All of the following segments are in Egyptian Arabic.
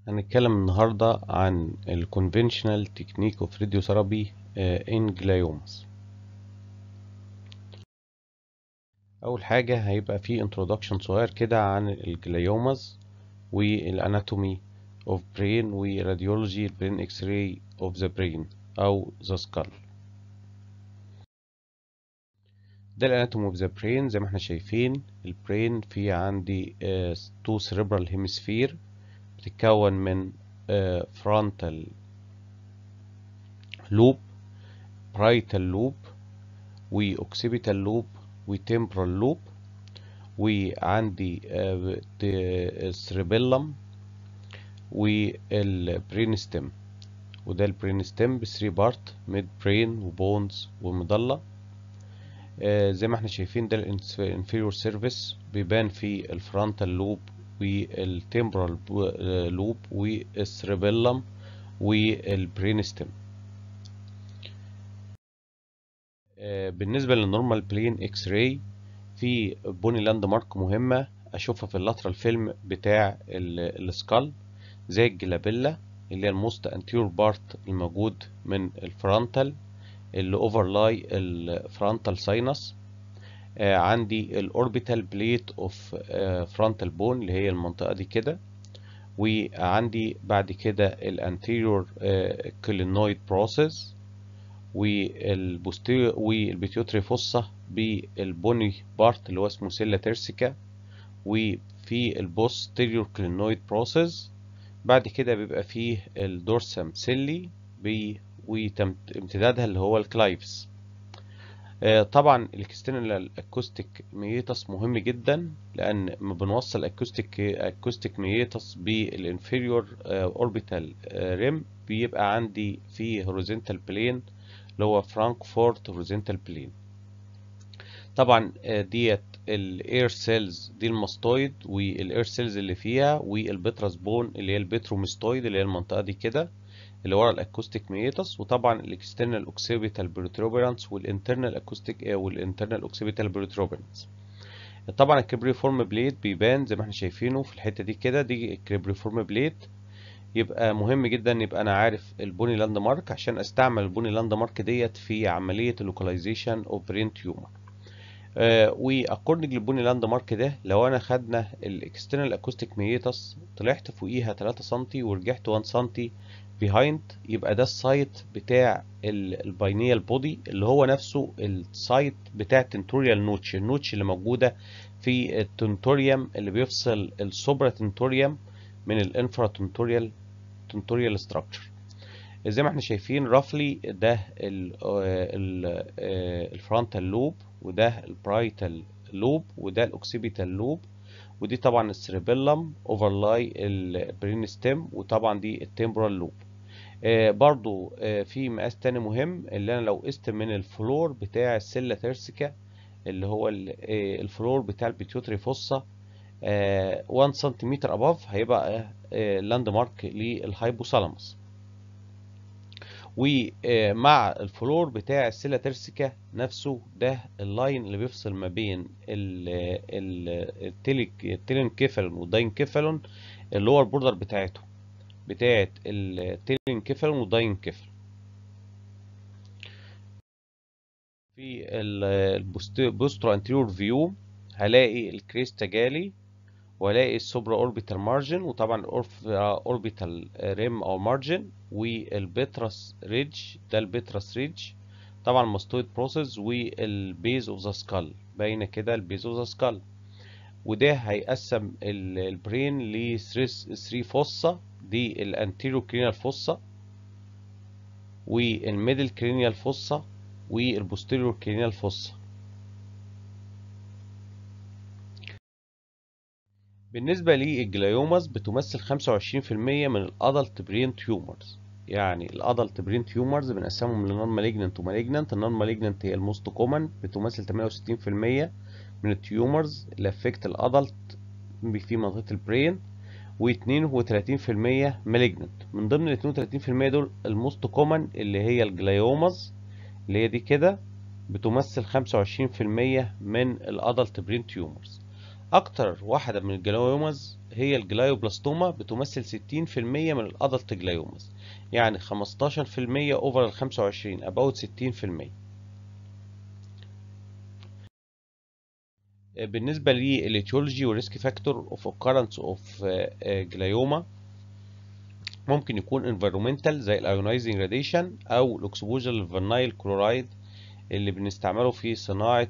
هنتكلم النهاردة عن ال conventional technique of radiotherapy uh, in gliomas أول حاجة هيبقى في introduction صغير كده عن الجليوماز والاناتومي of brain وراديولوجي brain x-ray of the brain أو the skull ده الاناتومي of the brain زي ما احنا شايفين البرين فيه عندي uh, two cerebral hemisphere بتتكون من فرونتال لوب برايتال لوب واوكسيبيتال لوب وتمبرال لوب وعندي السريبيلم والبرين ستيم وده البرين ستيم بثري بارت ميد برين وبونز ومضلة زي ما احنا شايفين ده الانفيريور سيرفيس بيبان في الفرونتال لوب والتمبرال لوب والسريبيلم والبرينستم بالنسبة للنورمال بلين اكس راي في بوني لاند مارك مهمة اشوفها في اللاترال فيلم بتاع السكال زي الجلابيلا اللي هي الموست انتيور بارت الموجود من الفرونتال اللي اوفرلاي الفرونتال ساينس آه عندي الاوربيتال بليت اوف فرونتال بون اللي هي المنطقه دي كده وعندي بعد كده الانتيريور كلينويد بروسيس والبوستيريور والبيتيوتري فوسا بالبوني بارت اللي هو اسمه سيلا تيرسيكا وفي البوستيريور كلينويد بروسيس بعد كده بيبقى فيه الدورسم سيلي وامتدادها اللي هو الكلايفس طبعا الاكسترنال اكوستيك ميتس مهم جدا لان ما بنوصل اكوستيك اكوستيك ميتس بالانفيريور اوربيتال ريم بيبقى عندي في هوريزونتال بلين اللي هو فرانكفورت هوريزونتال بلين طبعا ديت الاير سيلز دي الماستويد والاير سيلز اللي فيها والبتراس بون اللي هي البترومستويد اللي هي المنطقه دي كده اللي ورا الاكوستيك ميتس وطبعا الاكسترنال اوكسيبيتال بروتروبرانس والانترنال اكوستيك والانترنال اوكسيبيتال بروتروبرانس طبعا الكريبريفورم بليت بيبان زي ما احنا شايفينه في الحته دي كده دي الكريبريفورم بليت يبقى مهم جدا يبقى انا عارف البوني لاند مارك عشان استعمل البوني لاند مارك ديت في عمليه اللوكاليزيشن اوف برين تيومر واكوردنج للبوني لاند مارك ده لو انا خدنا الاكسترنال اكوستيك ميتس طلعت فوقيها 3 سم ورجعت 1 سم بيهايند يبقى ده السايت بتاع الباينيال بودي اللي هو نفسه السايت بتاع التنتوريال نوتش النوتش اللي موجوده في التنتوريوم اللي بيفصل السوبرا تنتوريوم من الانفرا تنتوريال تنتوريال ستراكشر زي ما احنا شايفين رافلي ده الفرونتال لوب وده البرايتال لوب وده الاوكسيبيتال لوب ودي طبعا السريبيلم اوفرلاي البرين ستيم وطبعا دي التمبرال لوب آه برضو آه في مقاس تاني مهم اللي انا لو قست من الفلور بتاع السيلا تيرسيكا اللي هو آه الفلور بتاع البيتيوتري فوسا 1 سنتيمتر اباف هيبقى لاند مارك للهايبوثالاموس ومع الفلور بتاع السيلا تيرسيكا نفسه ده اللاين اللي بيفصل ما بين التيلينكيفالون والداينكيفالون اللور بوردر بتاعته بتاعت التيلينكيفالون والداينكيفالون في البوسترو انتيريور فيو هلاقي الكريستا جالي وهلاقي السوبرا اوربيتال مارجن وطبعا اوربيتال ريم او مارجن والبيترس ريدج ده البيترس ريدج طبعا ماستويد بروسيس والبيز اوف ذا سكال باينه كده البيز اوف ذا سكال وده هيقسم البرين ل 3 فوسا دي الانتيريو كرينيال فوسا والميدل كرينيال فوسا والبوستيريور كرينيال فوسا بالنسبة للجلايوماز بتمثل 25% من الادلت برين تيومرز يعني الادلت برين تيومرز بنقسمهم لنون مالجننت ومالجننت النون مالجننت هي الموست كومن بتمثل 68% من التيومرز اللي افكت الادلت في منطقة البرين و32% مالجننت من ضمن ال 32% دول الموست كومن اللي هي الجلايوماز اللي هي دي كده بتمثل 25% من الادلت برين تيومرز اكتر واحدة من الجلايومز هي الجلايوبلاستوما بتمثل 60% من الادلت جلايومز يعني 15% اوفر ال 25 about 60% بالنسبة للإيتيولوجي والريسك فاكتور اوف occurrence اوف جلايوما ممكن يكون environmental زي الايونايزنج راديشن او الاكسبوجر للفينايل كلورايد اللي بنستعمله في صناعة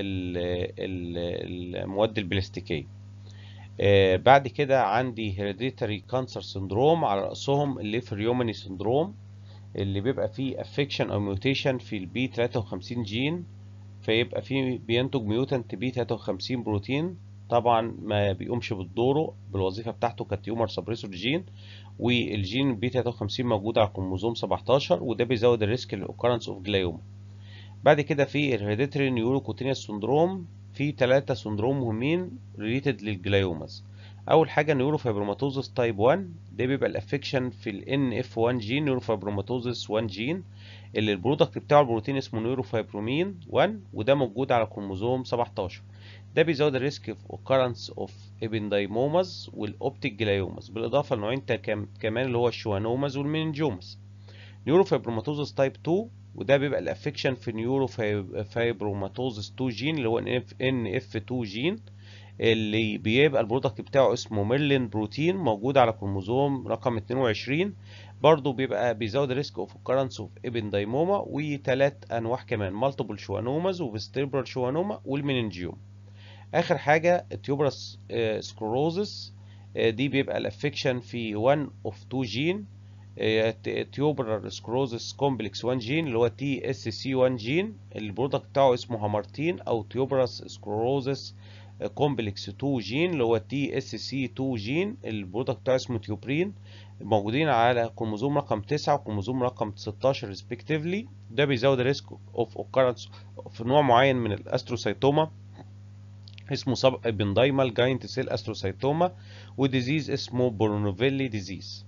المواد البلاستيكية آه بعد كده عندي hereditary cancer syndrome على رأسهم الليفريوماني syndrome اللي بيبقى فيه affection أو mutation في البي 53 جين فيبقى فيه بينتج ميوتنت بي 53 بروتين طبعا ما بيقومش بالدوره بالوظيفة بتاعته كتيومر سبريسور جين والجين بي 53 موجود على الكروموزوم 17 وده بيزود الريسك للأوكرنس اوف جلايوما بعد كده في الهيريديتري نيوروكوتينيوس سندروم في ثلاثة سندروم مهمين ريليتد للجلايوماز اول حاجه نيوروفايبروماتوزس تايب 1 ده بيبقى الافكشن في ال اف 1 جين نيوروفايبروماتوزس 1 جين اللي البرودكت بتاعه البروتين اسمه نيوروفايبرومين 1 وده موجود على كروموزوم 17 ده بيزود الريسك في occurrence اوف ابندايموماز والاوبتيك جلايوماز بالاضافه لنوعين كمان اللي هو الشوانوماز والمينجوماز نيوروفايبروماتوزس تايب 2 وده بيبقى الافكشن في نيوروفايبروماتوزس 2 جين اللي هو ان اف 2 جين اللي بيبقى البرودكت بتاعه اسمه ميرلين بروتين موجود على كروموزوم رقم 22 برضه بيبقى بيزود الريسك اوف occurrence اوف ابندايموما وثلاث انواع كمان مالتيبل شوانوماز وفيستيبرال شوانوما والميننجيوم اخر حاجه التيوبرس سكلروزس دي بيبقى الافكشن في 1 اوف 2 جين تيوبرال سكروزس كومبلكس 1 جين اللي هو تي اس سي 1 جين البرودكت بتاعه اسمه هامارتين او تيوبرس سكلروزس كومبلكس 2 جين اللي هو تي اس سي 2 جين البرودكت بتاعه اسمه تيوبرين موجودين على كروموزوم رقم 9 وكروموزوم رقم 16 ريسبكتيفلي ده بيزود الريسك اوف اوكرنس في نوع معين من الاستروسايتوما اسمه سب ابندايمال جاينت سيل استروسايتوما وديزيز اسمه برونوفيلي ديزيز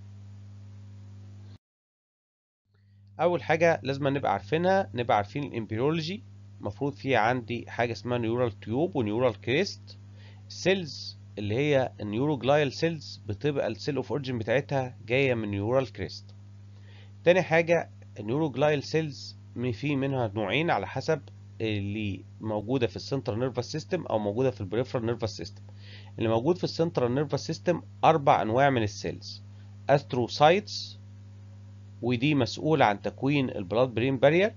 اول حاجه لازم نبقى عارفينها نبقى عارفين الامبريولوجي المفروض في عندي حاجه اسمها نيورال تيوب ونيورال كريست السيلز اللي هي النيوروجلايال سيلز بتبقى السيل اوف اوريجين بتاعتها جايه من نيورال كريست تاني حاجه النيوروجلايال سيلز في منها نوعين على حسب اللي موجوده في السنترال نيرفس سيستم او موجوده في البريفرال نيرفس سيستم اللي موجود في السنترال نيرفس سيستم اربع انواع من السيلز استروسايتس ودي مسؤولة عن تكوين البلاد برين بارير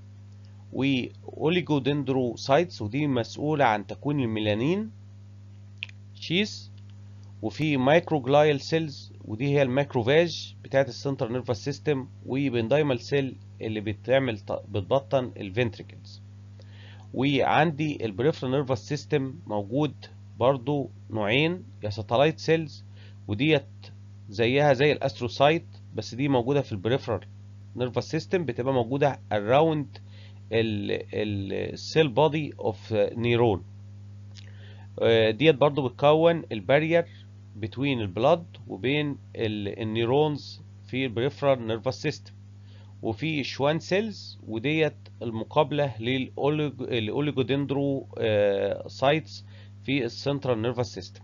واوليجودندروسايتس ودي مسؤولة عن تكوين الميلانين شيس وفي مايكروجلايال سيلز ودي هي الماكروفاج بتاعت السنترال نيرفس سيستم وبندايمال سيل اللي بتعمل بتبطن الفنتريكلز وعندي البريفرال نيرفس سيستم موجود برضو نوعين يا ساتلايت سيلز وديت زيها زي الاستروسايت بس دي موجوده في البريفرال نيرفس سيستم بتبقى موجوده اراوند السيل بودي اوف نيرون ديت برضو بتكون البارير بتوين البلاد وبين النيرونز في البريفرال نيرفس سيستم وفي شوان سيلز وديت المقابله للاوليجودندرو سايتس في السنترال نيرفس سيستم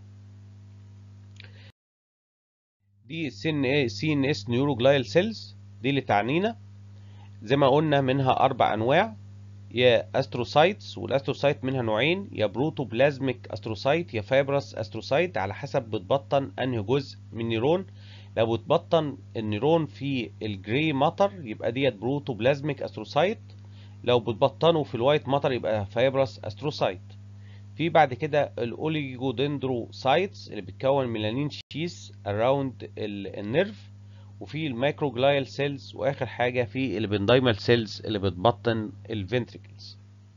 دي سي ان اس نيوروجلايال سيلز دي اللي تعنينا زي ما قلنا منها اربع انواع يا استروسايتس والاستروسايت منها نوعين يا بروتوبلازميك استروسايت يا فايبرس استروسايت على حسب بتبطن انهي جزء من نيرون لو بتبطن النيرون في الجري ماتر يبقى ديت بروتوبلازميك استروسايت لو بتبطنه في الوايت ماتر يبقى فايبرس استروسايت في بعد كده الاوليجودندروسايتس اللي بتكون ميلانين شيس اراوند النيرف وفي المايكروجلايال سيلز واخر حاجه في البندايمال سيلز اللي بتبطن الفنتريكلز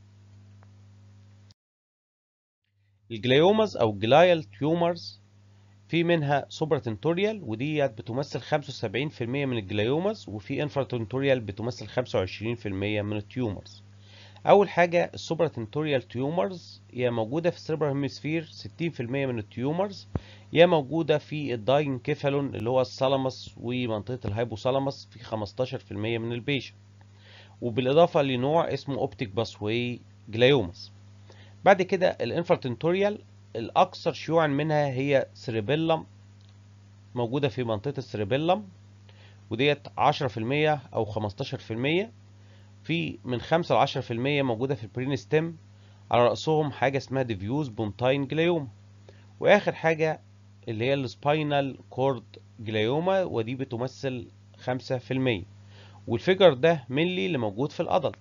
الجلايوماز او جلايال تيومرز في منها سوبراتنتوريال وديت بتمثل 75% من الجلايوماز وفي انفراتنتوريال بتمثل 25% من التيومرز اول حاجه السوبراتنتوريال تيومرز هي موجوده في السيربرال هيمسفير 60% من التيومرز هي موجوده في الداينكيفالون اللي هو الثالاموس ومنطقه الهايبوثالاموس في 15% من البيشن وبالاضافه لنوع اسمه اوبتيك باسواي جلايوماس بعد كده الانفرتنتوريال الاكثر شيوعا منها هي سيريبيلم موجوده في منطقه السيريبيلم وديت 10% او 15% في من 5 ل 10% موجوده في البرين ستيم على راسهم حاجه اسمها ديفيوز بونتاين جلايوما واخر حاجه اللي هي السباينال كورد جلايوما ودي بتمثل 5% والفيجر ده ملي اللي موجود في الادلت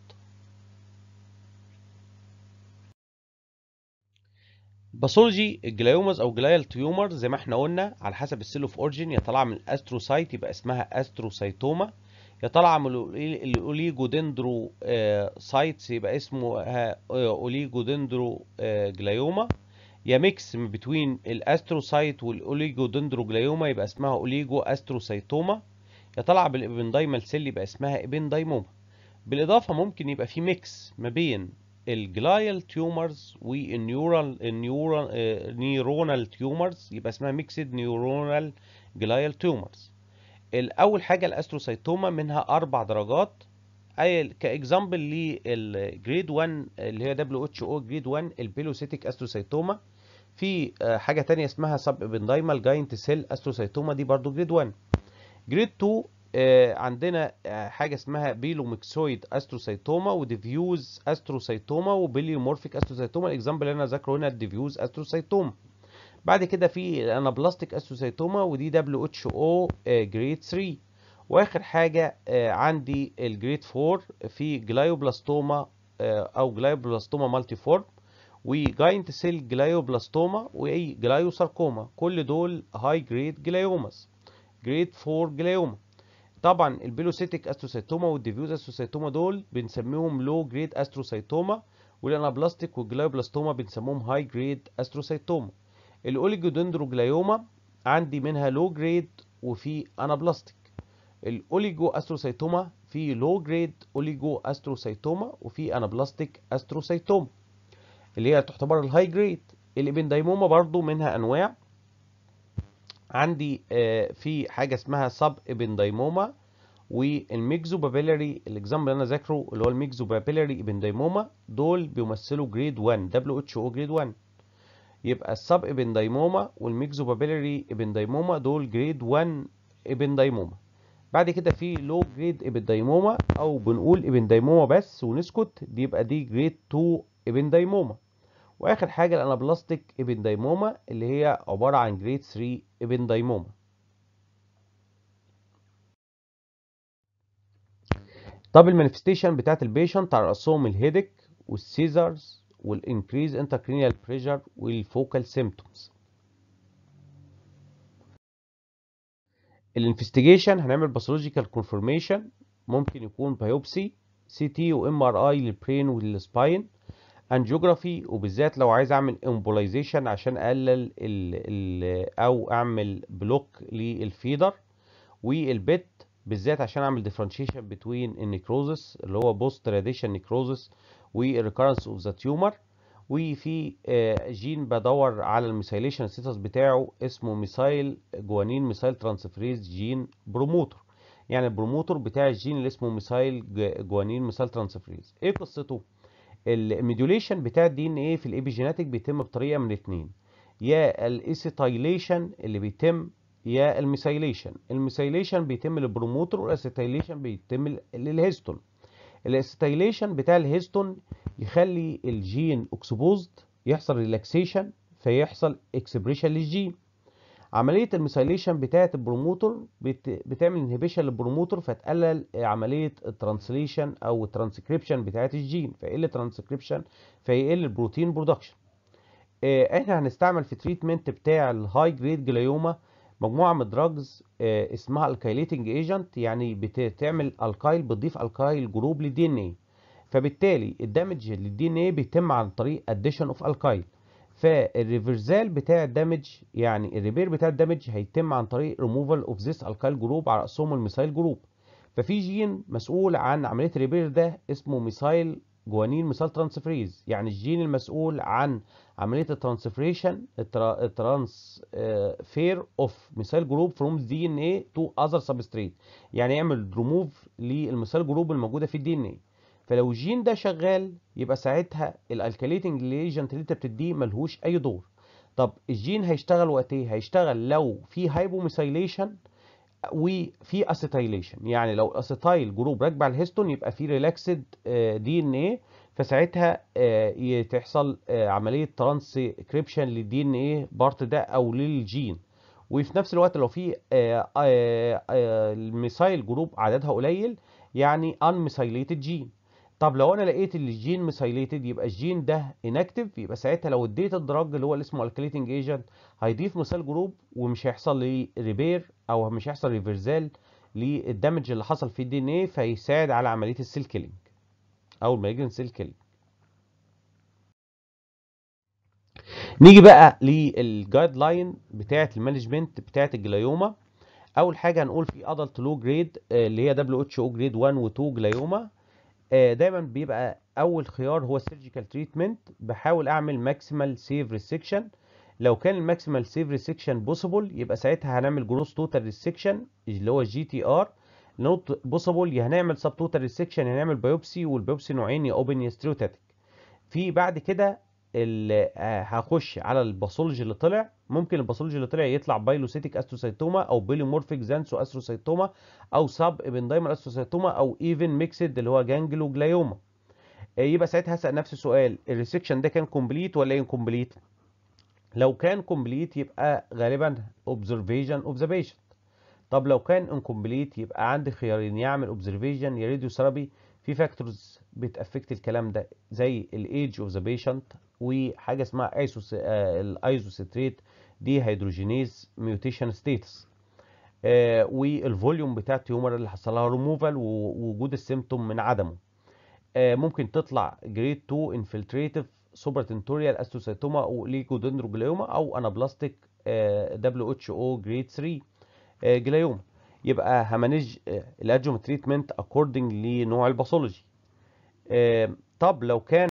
باثولوجي الجلايوماز او جلايال تيومر زي ما احنا قلنا على حسب السيل اوف اوريجين يا طالعه من الاستروسايت يبقى اسمها استروسايتوما يا طالعه من الاوليجودندرو سايتس يبقى اسمه اوليجودندرو جلايوما يا ميكس بين الاستروسايت والاوليجودندرو جلايوما يبقى اسمها اوليجو استروسايتوما يا طالعه بالابندايمال سيل يبقى اسمها ابندايموما بالاضافه ممكن يبقى في ميكس ما بين الجلايال تيومرز والنيورال النيورال نيورونال تيومرز يبقى اسمها ميكسد نيورونال جلايال تيومرز الاول حاجه الاستروسايتوما منها اربع درجات اي كاكزامبل للجريد 1 اللي هي دبليو اتش او جريد 1 البيلوسيتيك استروسايتوما في حاجه تانية اسمها سب ابندايمال جاينت سيل استروسايتوما دي برضو جريد 1 جريد 2 آه عندنا آه حاجه اسمها بيلوميكسويد استروسايتوما وديفيوز استروسايتوما وبيليومورفيك استروسايتوما الاكزامبل اللي انا ذاكره هنا الديفيوز استروسايتوما بعد كده في الانابلاستيك استروسايتوما ودي دبليو اتش او جريد 3 واخر حاجه آه عندي الجريد 4 في جلايوبلاستوما او جلايوبلاستوما مالتي فورم وجاينت سيل جلايوبلاستوما واي جلايوساركوما كل دول هاي جريد جلايوماس جريد 4 جلايوما طبعا البيلوسيتيك استروسايتوما والديفيوز استروسايتوما دول بنسميهم لو جريد استروسايتوما والانابلاستيك والجلايوبلاستوما بنسموهم هاي جريد استروسايتوما الاوليجودندروجلايوما عندي منها لو جريد وفي انابلاستيك الاوليجو استروسايتوما في لو جريد اوليجو استروسايتوما وفي انابلاستيك استروسايتوما اللي هي تعتبر الهاي جريد الابندايموما برضو منها انواع عندي في حاجه اسمها سب ابندايموما والميكزو بابيلاري الاكزامبل اللي انا ذاكره اللي هو الميكزو بابيلاري ابندايموما دول بيمثلوا جريد 1 دبليو اتش او جريد 1 يبقى السب ابندايموما والميكزو بابيلاري ابندايموما دول جريد 1 ابندايموما بعد كده في لو جريد ابندايموما او بنقول ابندايموما بس ونسكت دي يبقى دي جريد 2 ابندايموما واخر حاجه الانابلاستيك ابندايموما اللي هي عباره عن جريد 3 ابندايموما طب المانيفستيشن بتاعت البيشنت على راسهم الهيدك والسيزرز والانكريز انتركرينيال بريشر والفوكال سيمبتومز الانفستيجيشن هنعمل باثولوجيكال كونفورميشن ممكن يكون بايوبسي سي تي وام ار اي للبرين والسباين انجيوجرافي وبالذات لو عايز اعمل امبولايزيشن عشان اقلل ال ال او اعمل بلوك للفيدر والبت بالذات عشان اعمل ديفرنشيشن بتوين النيكروزس اللي هو بوست راديشن نيكروزس والريكارنس اوف ذا تيومر وفي جين بدور على الميثايليشن ستاتس بتاعه اسمه ميثايل جوانين ميثايل ترانسفريز جين بروموتور يعني البروموتور بتاع الجين اللي اسمه ميثايل جوانين ميثايل ترانسفريز ايه قصته الميديوليشن بتاع الدي ان ايه في الابيجيناتيك بيتم بطريقه من الاثنين يا الاسيتايليشن اللي بيتم يا الميثايليشن الميثايليشن بيتم للبروموتور والاسيتايليشن بيتم للهيستون الاسيتايليشن بتاع الهيستون يخلي الجين اكسبوزد يحصل ريلاكسيشن فيحصل اكسبريشن للجين عمليه الميثايليشن بتاعه البروموتور بت... بتعمل انهبيشن للبروموتور فتقلل عمليه الترانسليشن او الترانسكريبشن بتاعه الجين فيقل الترانسكريبشن فيقل البروتين برودكشن احنا هنستعمل في تريتمنت بتاع الهاي جريد جلايوما مجموعه من الدراجز اسمها الكايليتنج ايجنت يعني بتعمل الكايل بتضيف الكايل جروب للدي ان ايه فبالتالي الدمج للدي ان ايه بيتم عن طريق اديشن اوف الكايل فالريفرزال بتاع الدمج يعني الريبير بتاع الدمج هيتم عن طريق ريموفال اوف ذيس الكايل جروب على راسهم الميثايل جروب ففي جين مسؤول عن عمليه الريبير ده اسمه ميثايل جوانين ميثايل ترانسفريز يعني الجين المسؤول عن عمليه الترانسفريشن الترانسفير اوف ميثايل جروب فروم دي ان اي تو اذر سبستريت يعني يعمل ريموف للميثايل جروب الموجوده في الدي ان اي فلو الجين ده شغال يبقى ساعتها الالكاليتنج ليجنت اللي انت بتديه ملهوش اي دور طب الجين هيشتغل وقت ايه هيشتغل لو في هايبوميثايليشن وفي اسيتايليشن يعني لو الاسيتايل جروب راكب على الهيستون يبقى في ريلاكسد دي ان ايه فساعتها آه، تحصل آه، عمليه ترانسكريبشن للدي ان ايه بارت ده او للجين وفي نفس الوقت لو في آه، آه، آه، الميثايل جروب عددها قليل يعني ان ميثايليتد جين طب لو انا لقيت ان الجين ميثايليتد يبقى الجين ده انكتيف يبقى ساعتها لو اديت الدراج اللي هو اللي اسمه الكليتنج ايجنت هيضيف ميثايل جروب ومش هيحصل لي ريبير او مش هيحصل ريفرزال للدمج اللي حصل في الدي ان ايه فيساعد على عمليه السيل كيلينج او المالجنت سيل كيلينج نيجي بقى للجايد لاين بتاعه المانجمنت بتاعه الجلايوما اول حاجه هنقول في ادلت لو جريد اللي هي دبليو اتش او جريد 1 و 2 جلايوما آه، دايما بيبقى اول خيار هو السيرجيكال تريتمنت بحاول اعمل ماكسيمال سيف ريسكشن لو كان الماكسيمال سيف ريسكشن بوسيبل يبقى ساعتها هنعمل جروس توتال ريسكشن اللي هو الجي تي ار نوت بوسيبل يا هنعمل سب توتال ريسكشن يا هنعمل بايوبسي والبايوبسي نوعين يا اوبن يا ستريوتاتيك في بعد كده ال- آه، هخش على الباثولوجي اللي طلع ممكن الباثولوجي اللي طلع يطلع بايلوسيتيك استروسايتوما او بيليمورفيك زانسو استروسايتوما او سب ابندايمال استروسايتوما او ايفن ميكسد اللي هو جانجلو جلايوما آه، يبقى ساعتها هسأل نفسي سؤال الريسكشن ده كان كومبليت ولا انكومبليت لو كان كومبليت يبقى غالبا اوبزرفيشن اوف ذا بيشنت طب لو كان انكومبليت يبقى عندي خيارين يعمل اوبزرفيشن يا راديو ثيرابي في فاكتورز بتافكت الكلام ده زي الايدج اوف ذا بيشنت وحاجه اسمها ايسوس الايزوسيتريت دي هيدروجينيز ميوتيشن ستيتس والفوليوم بتاع التيومر اللي حصل لها ريموفال ووجود السيمتوم من عدمه آه، ممكن تطلع جريد 2 انفلتريتيف سوبرتنتوريال استوسيتوما او ليكودندروجليوما او انابلاستيك دبليو اتش او جريد 3 آه، جلايوما يبقى همانج الادجوم تريتمنت اكوردنج لنوع الباثولوجي آه، طب لو كان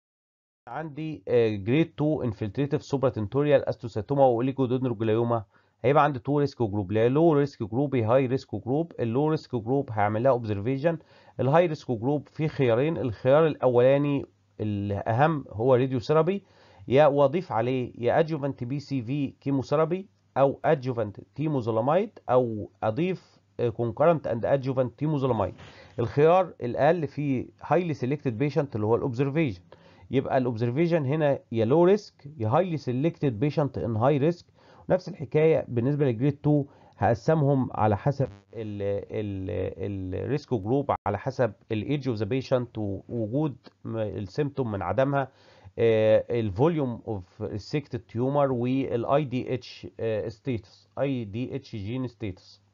عندي جريد 2 انفلتريتيف سوبرتنتوريال استوسيتوما واوليجودندروجليوما هيبقى عندي تو ريسك جروب لا لو ريسك جروب يا هاي ريسك جروب اللو ريسك جروب هعمل لها اوبزرفيشن الهاي ريسك جروب فيه خيارين الخيار الاولاني الاهم هو راديو ثيرابي يا واضيف عليه يا ادجوفنت بي سي في كيموثيرابي او ادجوفنت تيموزولاميد او اضيف كونكرنت اند ادجوفنت تيموزولاميد الخيار الاقل في هايلي سيلكتد بيشنت اللي هو الاوبزرفيشن يبقى الاوبزرفيشن هنا يا لو ريسك يا هايلي سيلكتد بيشنت ان هاي ريسك نفس الحكايه بالنسبه لجريد 2 هقسمهم على حسب الريسك جروب على حسب الايدج اوف ذا بيشنت ووجود السيمتوم من عدمها الفوليوم اوف السيكتد تيومر والاي دي اتش ستيتس اي دي اتش جين ستيتس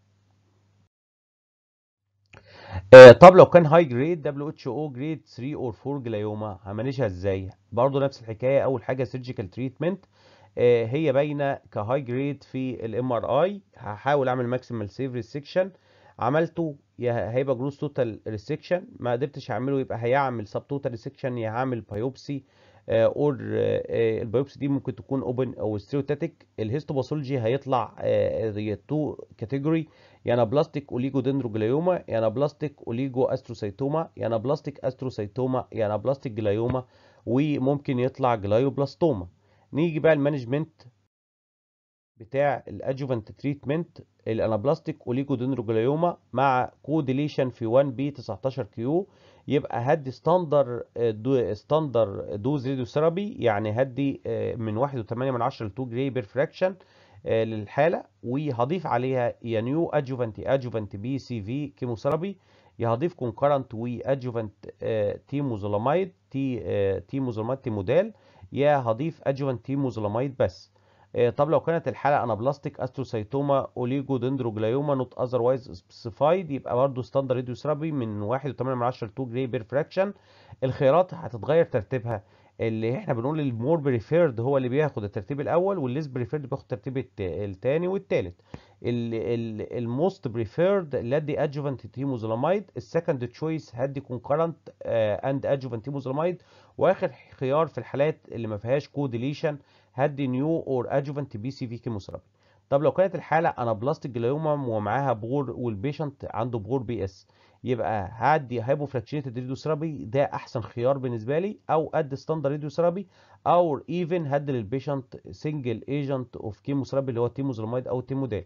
طب لو كان هاي جريد دبليو اتش او جريد 3 اور 4 جلايوما همانجها ازاي برضه نفس الحكايه اول حاجه سيرجيكال تريتمنت هي باينه كهاي جريد في الام ار اي هحاول اعمل ماكسيمال سيف ريسكشن عملته يا هيبقى جروس توتال ريسكشن ما قدرتش اعمله يبقى هيعمل سب توتال ريسكشن يا هعمل بايوبسي اور البايوبسي دي ممكن تكون اوبن او ستيروتاتيك الهيستوباثولوجي هيطلع تو كاتيجوري يا انابلاستيك اوليجو دندروجلايوما يا انابلاستيك اوليجو استروسايتوما يا انابلاستيك استروسايتوما يا انابلاستيك جلايوما وممكن يطلع جلايوبلاستوما نيجي بقى المانجمنت بتاع الادجوفنت تريتمنت الانابلاستيك اوليجودندروجلايوما مع كوديليشن في 1 بي 19 كيو يبقى هدي ستاندر دو ستاندر دوز راديو ثيرابي يعني هدي من 1.8 من 10 ل 2 جري بير فراكشن للحاله وهضيف عليها يا نيو ادجوفنت ادجوفنت بي سي في كيموثيرابي يا هضيف كونكرنت وادجوفنت تيموزولاميد تي تيموزولاميد تيمودال يا هضيف ادجوفنت تيموزولاميد بس طب لو كانت الحاله انابلاستيك استروسايتوما اوليجو دندروجلايوما نوت اذروايز سبيسيفايد يبقى برضه ستاندر راديو ثيرابي من 1.8 من 10 ل 2 جري بير فراكشن الخيارات هتتغير ترتيبها اللي احنا بنقول المور بريفيرد هو اللي بياخد الترتيب الاول والليس بريفيرد بياخد الترتيب الثاني والثالث الموست بريفيرد اللي ادي ادجوفنت تيموزولاميد السكند تشويس هدي كونكرنت اند ادجوفنت تيموزولاميد واخر خيار في الحالات اللي ما فيهاش كوديليشن هدي نيو اور ادجوفنت بي سي في كيموثيرابي طب لو كانت الحاله انا بلاستيك جلايوما ومعاها بور والبيشنت عنده بور بي اس يبقى هدي هايبوفراكشنيتد راديوثيرابي ده احسن خيار بالنسبه لي او ادي ستاندرد راديوثيرابي او ايفن هدي للبيشنت سنجل ايجنت اوف كيموثيرابي اللي هو التيموزولاميد او التيمودال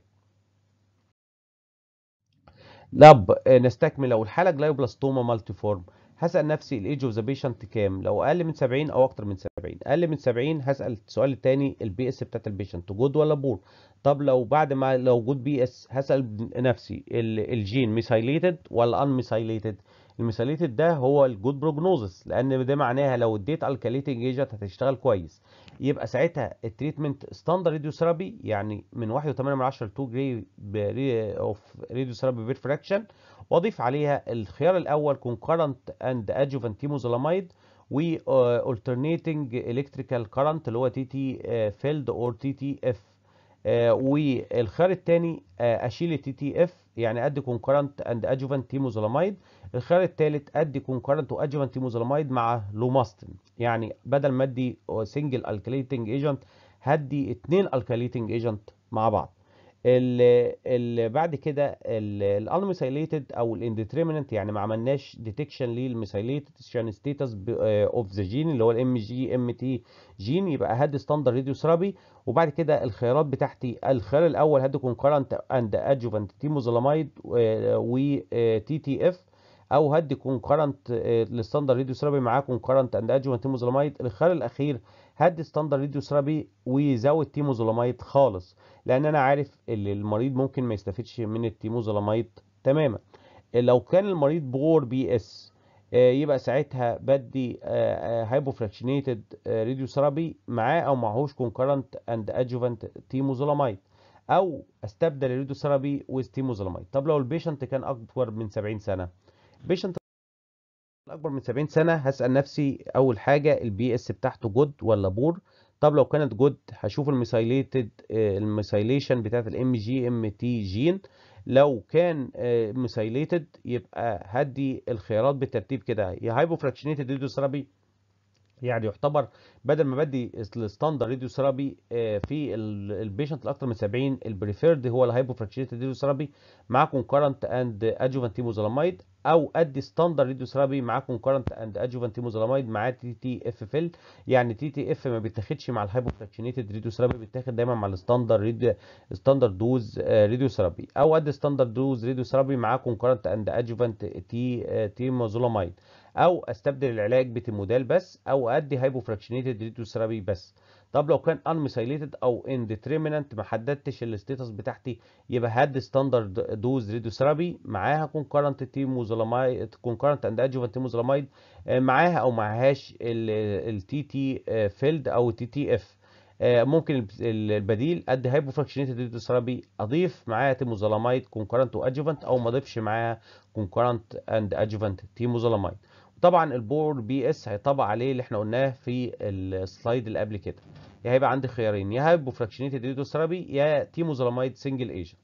طب نستكمل لو الحاله جلايوبلاستوما مالتي فورم هسال نفسي الايدج اوف ذا بيشنت كام لو اقل من 70 او اكتر من 70 اقل من 70 هسال السؤال الثاني البي اس بتاعت البيشنت جود ولا بور طب لو بعد ما لو جود بي اس هسال نفسي الجين ميثايليتد ولا ان ميثايليتد الميثايليتد ده هو الجود بروجنوزس لان ده معناها لو اديت الكاليتنج ايجنت هتشتغل كويس يبقى ساعتها التريتمنت ستاندرد راديو ثيرابي يعني من 1.8 من 10 ل 2 جري اوف راديو ثيرابي بير فراكشن واضيف عليها الخيار الاول كونكرنت اند ادجوفانت تيموزولاميد و alternating electrical current اللي هو تي تي فيلد اور تي تي اف والخيار الثاني اشيل التي تي اف يعني ادي كونكرنت اند ادجوفانت تيموزولاميد الخيار الثالث ادي كونكرنت وادجوفانت تيموزولاميد مع لوماستين يعني بدل ما ادي سنجل الكاليتنج ايجنت هدي اثنين الكاليتنج ايجنت مع بعض اللي بعد كده الانميسايليتد او الانديترميننت يعني ما عملناش ديتكشن للميسايليتد ستيتس اوف ذا جين اللي هو الام جي ام تي جين يبقى هدي ستاندرد راديو ثيرابي وبعد كده الخيارات بتاعتي الخيار الاول هدي كونكرنت اند ادجوفانت تيموزولاميد و تي تي اف او هدي كونكرنت للستاندرد راديو ثيرابي معاه كونكرنت اند ادجوفانت تيموزولاميد الخيار الاخير هدي ستاندرد راديو ثيرابي وزود تيموزولاميد خالص لان انا عارف ان المريض ممكن ما يستفيدش من التيموزولاميد تماما لو كان المريض بور بي اس يبقى ساعتها بدي هايبوفراكشنيتد راديو ثيرابي معاه او معهوش كونكرنت اند ادجوفانت تيموزولاميد او استبدل الراديو ثيرابي ويز تيموزولاميد طب لو البيشنت كان اكبر من 70 سنه بيشنت اكبر من 70 سنه هسال نفسي اول حاجه البي اس بتاعته جود ولا بور طب لو كانت جود هشوف الميثايليتد الميثايليشن بتاعت الام جي ام تي جين لو كان ميثايليتد يبقى هدي الخيارات بالترتيب كده يا هايبوفراكشنيتد راديو ثيرابي يعني يعتبر بدل ما بدي الستاندرد راديو ثيرابي في البيشنت الاكثر من 70 البريفيرد هو الهايبوفراكشنيتد راديو ثيرابي مع كونكرنت اند ادجوفانت تيموزولاميد او ادي ستاندرد راديو ثيرابي مع كونكرنت اند ادجوفانت تيموزولاميد مع تي تي اف فيل يعني تي تي اف ما بيتاخدش مع الهايبوفراكشنيتد راديو ثيرابي بيتاخد دايما مع الستاندرد ستاندرد دوز راديو ثيرابي او ادي ستاندرد دوز راديو ثيرابي مع كونكرنت اند ادجوفانت تي تيموزولاميد او استبدل العلاج بتيمودال بس او ادي هايبوفراكشنيتد راديو ثيرابي بس طب لو كان انميثايليتد او انديترميننت ما حددتش الستيتس بتاعتي يبقى هدي ستاندرد دوز راديو ثيرابي معاها كونكرنت تيموزولاميد كونكرنت اند ادجوفانت تيموزولاميد معاها او معهاش التي تي فيلد او تي تي اف ممكن البديل ادي هايبوفراكشنيتد راديو ثيرابي اضيف معاها تيموزولاميد كونكرنت وادجوفانت او ما اضيفش معاها كونكرنت اند ادجوفانت تيموزولاميد طبعا البور بي اس هيطبق عليه اللي احنا قلناه في السلايد اللي قبل كده يا هيبقى عندي خيارين يا هايبوفراكشنيتد راديو ثيرابي يا تيموزولاميد سنجل ايجنت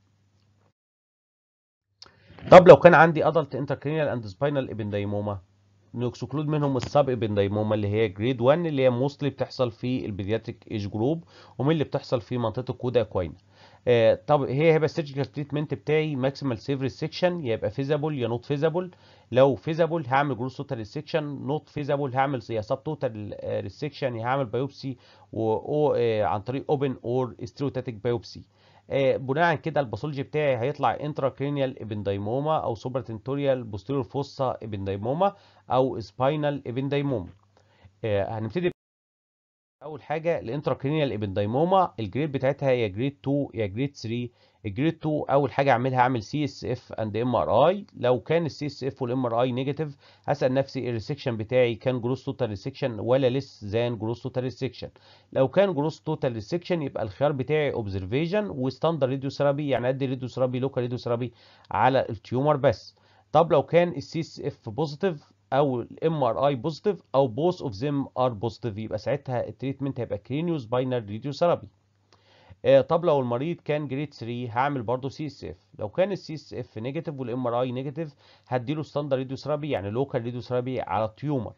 طب لو كان عندي ادلت انتركرينيال اند سباينال ابندايموما نكسكلود منهم السب ابندايموما اللي هي جريد 1 اللي هي موستلي بتحصل في البيدياتريك ايج جروب ومن اللي بتحصل في منطقه الكودا اكوينا آه طب هي هيبقى السيرجيكال تريتمنت بتاعي ماكسيمال سيف ريسكشن يا يبقى فيزابل يا نوت فيزابل لو فيزابل هعمل جروس توتال ريسكشن نوت فيزابل هعمل يا سب توتال ريسكشن يا هعمل بايوبسي و آه عن طريق اوبن اور ستيروتاتيك بايوبسي آه بناء كده الباثولوجي بتاعي هيطلع انتراكرينيال ابندايموما او سوبراتنتوريال بوستيريور فوسا ابندايموما او سباينال ابندايموما هنبتدي اول حاجه الانتراكرينيال ابندايموما الجريد بتاعتها يا جريد 2 يا جريد 3 الجريد 2 اول حاجه اعملها اعمل سي اس اف اند ام ار اي لو كان السي اس اف والام ار اي نيجاتيف هسال نفسي الريسكشن بتاعي كان جروس توتال ريسكشن ولا ليس ذان جروس توتال ريسكشن لو كان جروس توتال ريسكشن يبقى الخيار بتاعي اوبزرفيشن وستاندرد راديو ثيرابي يعني ادي راديو ثيرابي لوكال راديو ثيرابي على التيومر بس طب لو كان السي اس اف بوزيتيف او الام ار اي بوزيتيف او بوث اوف ذيم ار بوزيتيف يبقى ساعتها التريتمنت هيبقى كرينيوس باينر راديو ثيرابي طب لو المريض كان جريد 3 هعمل برضه سي اس اف لو كان السي اس اف نيجاتيف والام ار اي نيجاتيف هديله ستاندرد راديو ثيرابي يعني لوكال راديو ثيرابي على التيومر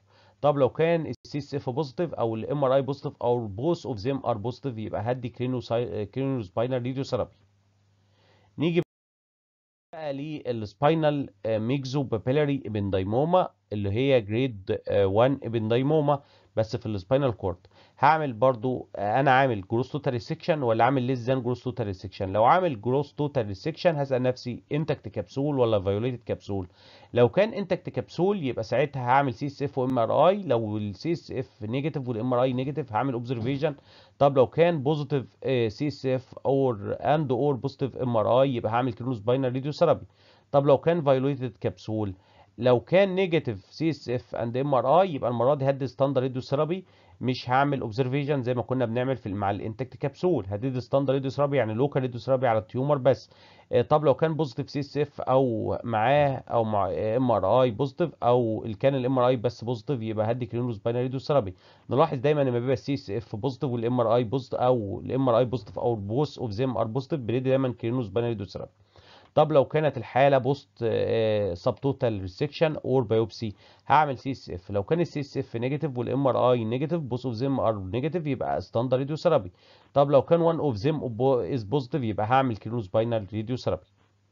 طب لو كان السي اس اف بوزيتيف او الام ار اي بوزيتيف او بوث اوف ذيم ار بوزيتيف يبقى هدي كرينو كرينو سباينال راديو ثيرابي نيجي بقى للسباينال ميكزو بابيلاري ابندايموما اللي هي جريد 1 ابندايموما بس في السباينال كورد هعمل برضو انا عامل جروس توتال ريسكشن ولا عامل ليس ذان جروس توتال ريسكشن لو عامل جروس توتال ريسكشن هسال نفسي انتكت كبسول ولا فايوليتد كبسول لو كان انتكت كبسول يبقى ساعتها هعمل سي اس اف وام ار اي لو السي اس اف نيجاتيف والام ار اي نيجاتيف هعمل اوبزرفيشن طب لو كان بوزيتيف سي اس اف اور اند اور بوزيتيف ام ار اي يبقى هعمل كرينوس باينر راديو ثيرابي طب لو كان فايوليتد كبسول لو كان نيجاتيف سي اس اف اند ام ار اي يبقى المره دي هدي ستاندرد راديو ثيرابي مش هعمل اوبزرفيشن زي ما كنا بنعمل في مع الانتكت كبسول هدي ستاندرد راديو ثيرابي يعني لوكال راديو ثيرابي على التيومر بس طب لو كان بوزيتيف سي اس اف او معاه او مع ام ار اي بوزيتيف او كان الام ار اي بس بوزيتيف يبقى هدي كرينوس باينري راديو ثيرابي نلاحظ دايما لما بيبقى السي اس اف بوزيتيف والام ار اي بوزيتيف او الام ار اي بوزيتيف او بوث اوف ذيم ار بوزيتيف بندي دايما كرينوس باينري راديو ثيرابي طب لو كانت الحاله بوست سب توتال ريسكشن اور بايوبسي هعمل سي اس اف لو كان السي اس اف نيجاتيف والام ار اي نيجاتيف بوث اوف ذيم ار نيجاتيف يبقى ستاندرد راديو ثيرابي طب لو كان وان اوف ذيم از بوزيتيف يبقى هعمل كرينوس باينال راديو ثيرابي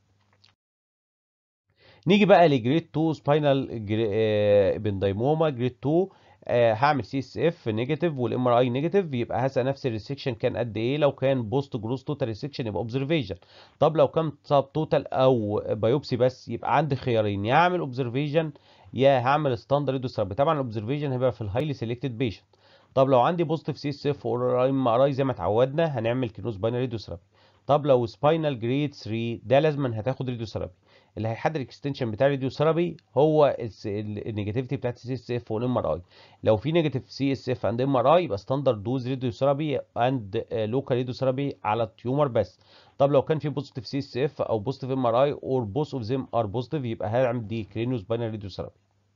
نيجي بقى لجريد 2 سباينال ابندايموما جريد 2 آه هعمل سي اس اف نيجاتيف والام ار اي نيجاتيف يبقى هسال نفس الريسكشن كان قد ايه لو كان بوست جروس توتال ريسكشن يبقى اوبزرفيشن طب لو كان سب توتال او بايوبسي بس يبقى عندي خيارين يا اعمل اوبزرفيشن يا هعمل ستاندرد راديو ثيرابي طبعا الاوبزرفيشن هيبقى في الهايلي سيلكتد بيشنت طب لو عندي بوزيتيف سي اس اف اور ام ار اي زي ما اتعودنا هنعمل كينوس باينري راديو ثيرابي طب لو سباينال جريد 3 ده لازم هتاخد راديو ثيرابي اللي هيحدد الاكستنشن بتاع الراديو ثيرابي هو النيجاتيفيتي بتاعت السي اس اف والام ار اي لو في نيجاتيف سي اس اف اند ام ار اي يبقى ستاندرد دوز راديو ثيرابي اند لوكال راديو ثيرابي على التيومر بس طب لو كان في بوزيتيف سي اس اف او بوزيتيف ام ار اي اور بوث اوف ذيم ار بوزيتيف يبقى هعمل دي كرينيوس باينري راديو ثيرابي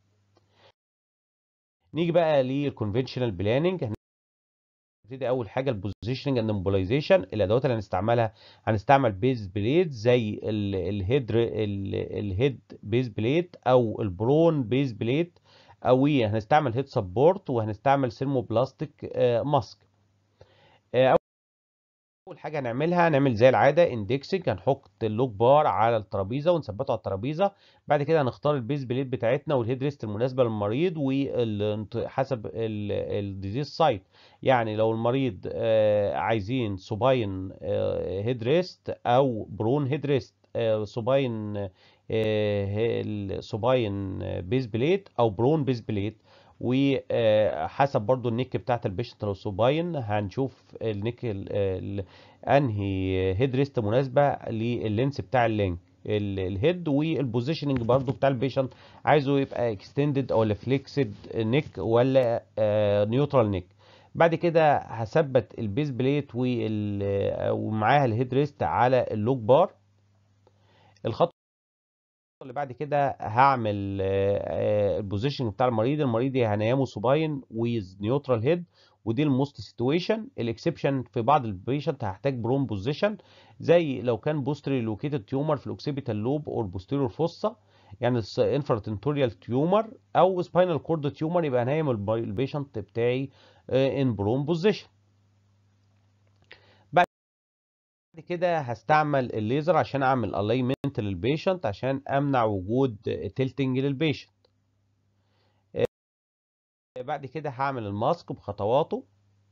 نيجي بقى للكونفنشنال بلاننج نبتدي اول حاجه البوزيشننج اند موبيلايزيشن الادوات اللي هنستعملها هنستعمل بيز بليد زي الهيد الهيد بيز بليد او البرون بيز بليد او هنستعمل هيد سبورت وهنستعمل سيرمو بلاستيك ماسك اول حاجه هنعملها هنعمل زي العاده اندكسنج هنحط اللوك بار على الترابيزه ونثبته على الترابيزه بعد كده هنختار البيز بليد بتاعتنا والهيد ريست المناسبه للمريض وحسب الديزيز سايت يعني لو المريض عايزين سوباين هيد ريست او برون هيد ريست سوباين سوباين بيز بليد او برون بيز بليد وحسب برضو النيك بتاعت البيشنت لو سوباين هنشوف النيك انهي هيد ريست مناسبه لللينس بتاع اللينك الهيد والبوزيشننج برضو بتاع البيشنت عايزه يبقى اكستندد ولا فليكسد نيك ولا نيوترال نيك بعد كده هثبت البيز بليت ومعاها الهيد ريست على اللوك بار الخطوه اللي بعد كده هعمل البوزيشن بتاع المريض المريض هنيمه سوباين ويز نيوترال هيد ودي الموست سيتويشن الاكسبشن في بعض البيشنت هحتاج برون بوزيشن زي لو كان بوستري لوكيتد تيومر في الاوكسيبيتال لوب اور بوستيريور فوسا يعني انفراتنتوريال تيومر او سباينال كورد تيومر يبقى هنايم البيشنت بتاعي ان برون بوزيشن بعد كده هستعمل الليزر عشان اعمل الاينمنت للبيشنت عشان امنع وجود تلتنج للبيشنت بعد كده هعمل الماسك بخطواته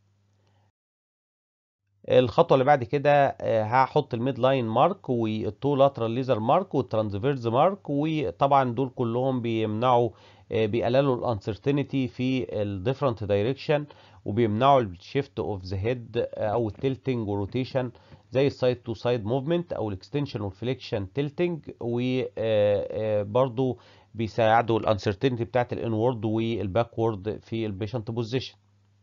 الخطوه اللي بعد كده هحط الميد لاين مارك والتو لاترال ليزر مارك والترانسفيرز مارك وطبعا دول كلهم بيمنعوا بيقللوا الانسرتينتي في الديفرنت دايركشن وبيمنعوا الشيفت اوف ذا هيد او التلتنج والروتيشن زي السايد تو سايد موفمنت او الاكستنشن والفليكشن تلتنج وبرضو بيساعدوا الانسرتينتي بتاعت الانورد والباكورد في البيشنت بوزيشن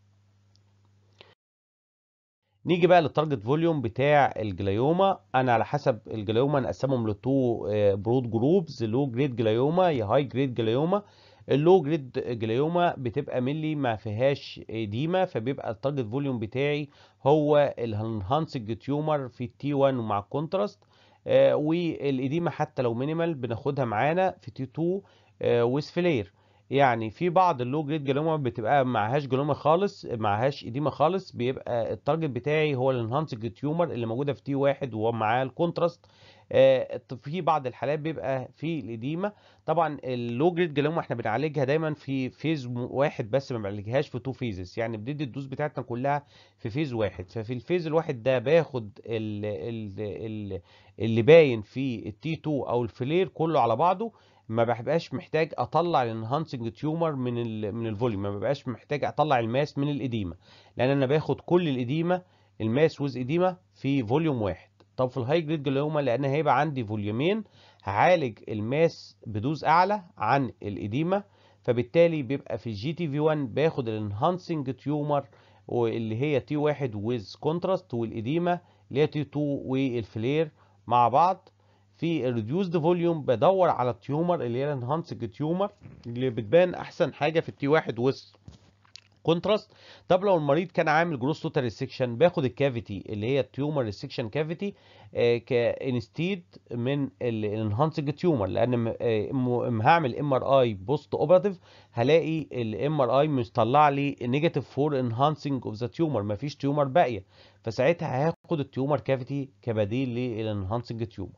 نيجي بقى للتارجت فوليوم بتاع الجلايوما انا على حسب الجلايوما نقسمهم لتو برود جروبز لو جريد جلايوما يا هاي جريد جلايوما اللو جريد جلايوما بتبقى ملي ما فيهاش اديما فبيبقى التارجت فوليوم بتاعي هو الانهانسنج تيومر في التي 1 ومع الكونتراست آه والاديما حتى لو مينيمال بناخدها معانا في تي 2 آه ويز فلير يعني في بعض اللو جريد جلوما بتبقى معهاش جلوما خالص معهاش اديمه خالص بيبقى التارجت بتاعي هو الانهانسنج تيومر اللي موجوده في تي واحد ومعاه الكونتراست آه، في بعض الحالات بيبقى في الاديمه طبعا اللو جريد جلوما احنا بنعالجها دايما في فيز واحد بس ما بنعالجهاش في تو فيزز يعني بندي الدوز بتاعتنا كلها في فيز واحد ففي الفيز الواحد ده باخد ال ال ال اللي باين في التي 2 او الفلير كله على بعضه ما ببقاش محتاج اطلع الانهانسنج تيومر من ال من الفوليوم ما ببقاش محتاج اطلع الماس من الاديمه لان انا باخد كل الاديمه الماس ويز اديمه في فوليوم واحد طب في الهاي جريد جلوما لان هيبقى عندي فوليومين هعالج الماس بدوز اعلى عن الاديمه فبالتالي بيبقى في الجي تي في 1 باخد الانهانسنج تيومر واللي هي تي 1 ويز كونتراست والاديمه اللي هي تي 2 والفلير مع بعض في الريديوسد فوليوم بدور على التيومر اللي هي الانهانسنج تيومر اللي بتبان احسن حاجه في التي 1 ويز كونتراست طب لو المريض كان عامل جروس توتال ريسكشن باخد الكافيتي اللي هي التيومر ريسكشن كافيتي كانستيد من الانهانسنج تيومر لان م- هعمل ام ار اي بوست اوبراتيف هلاقي الام ار اي مش طلع لي نيجاتيف فور انهانسنج اوف ذا تيومر مفيش تيومر باقيه فساعتها هاخد التيومر كافيتي كبديل للانهانسنج تيومر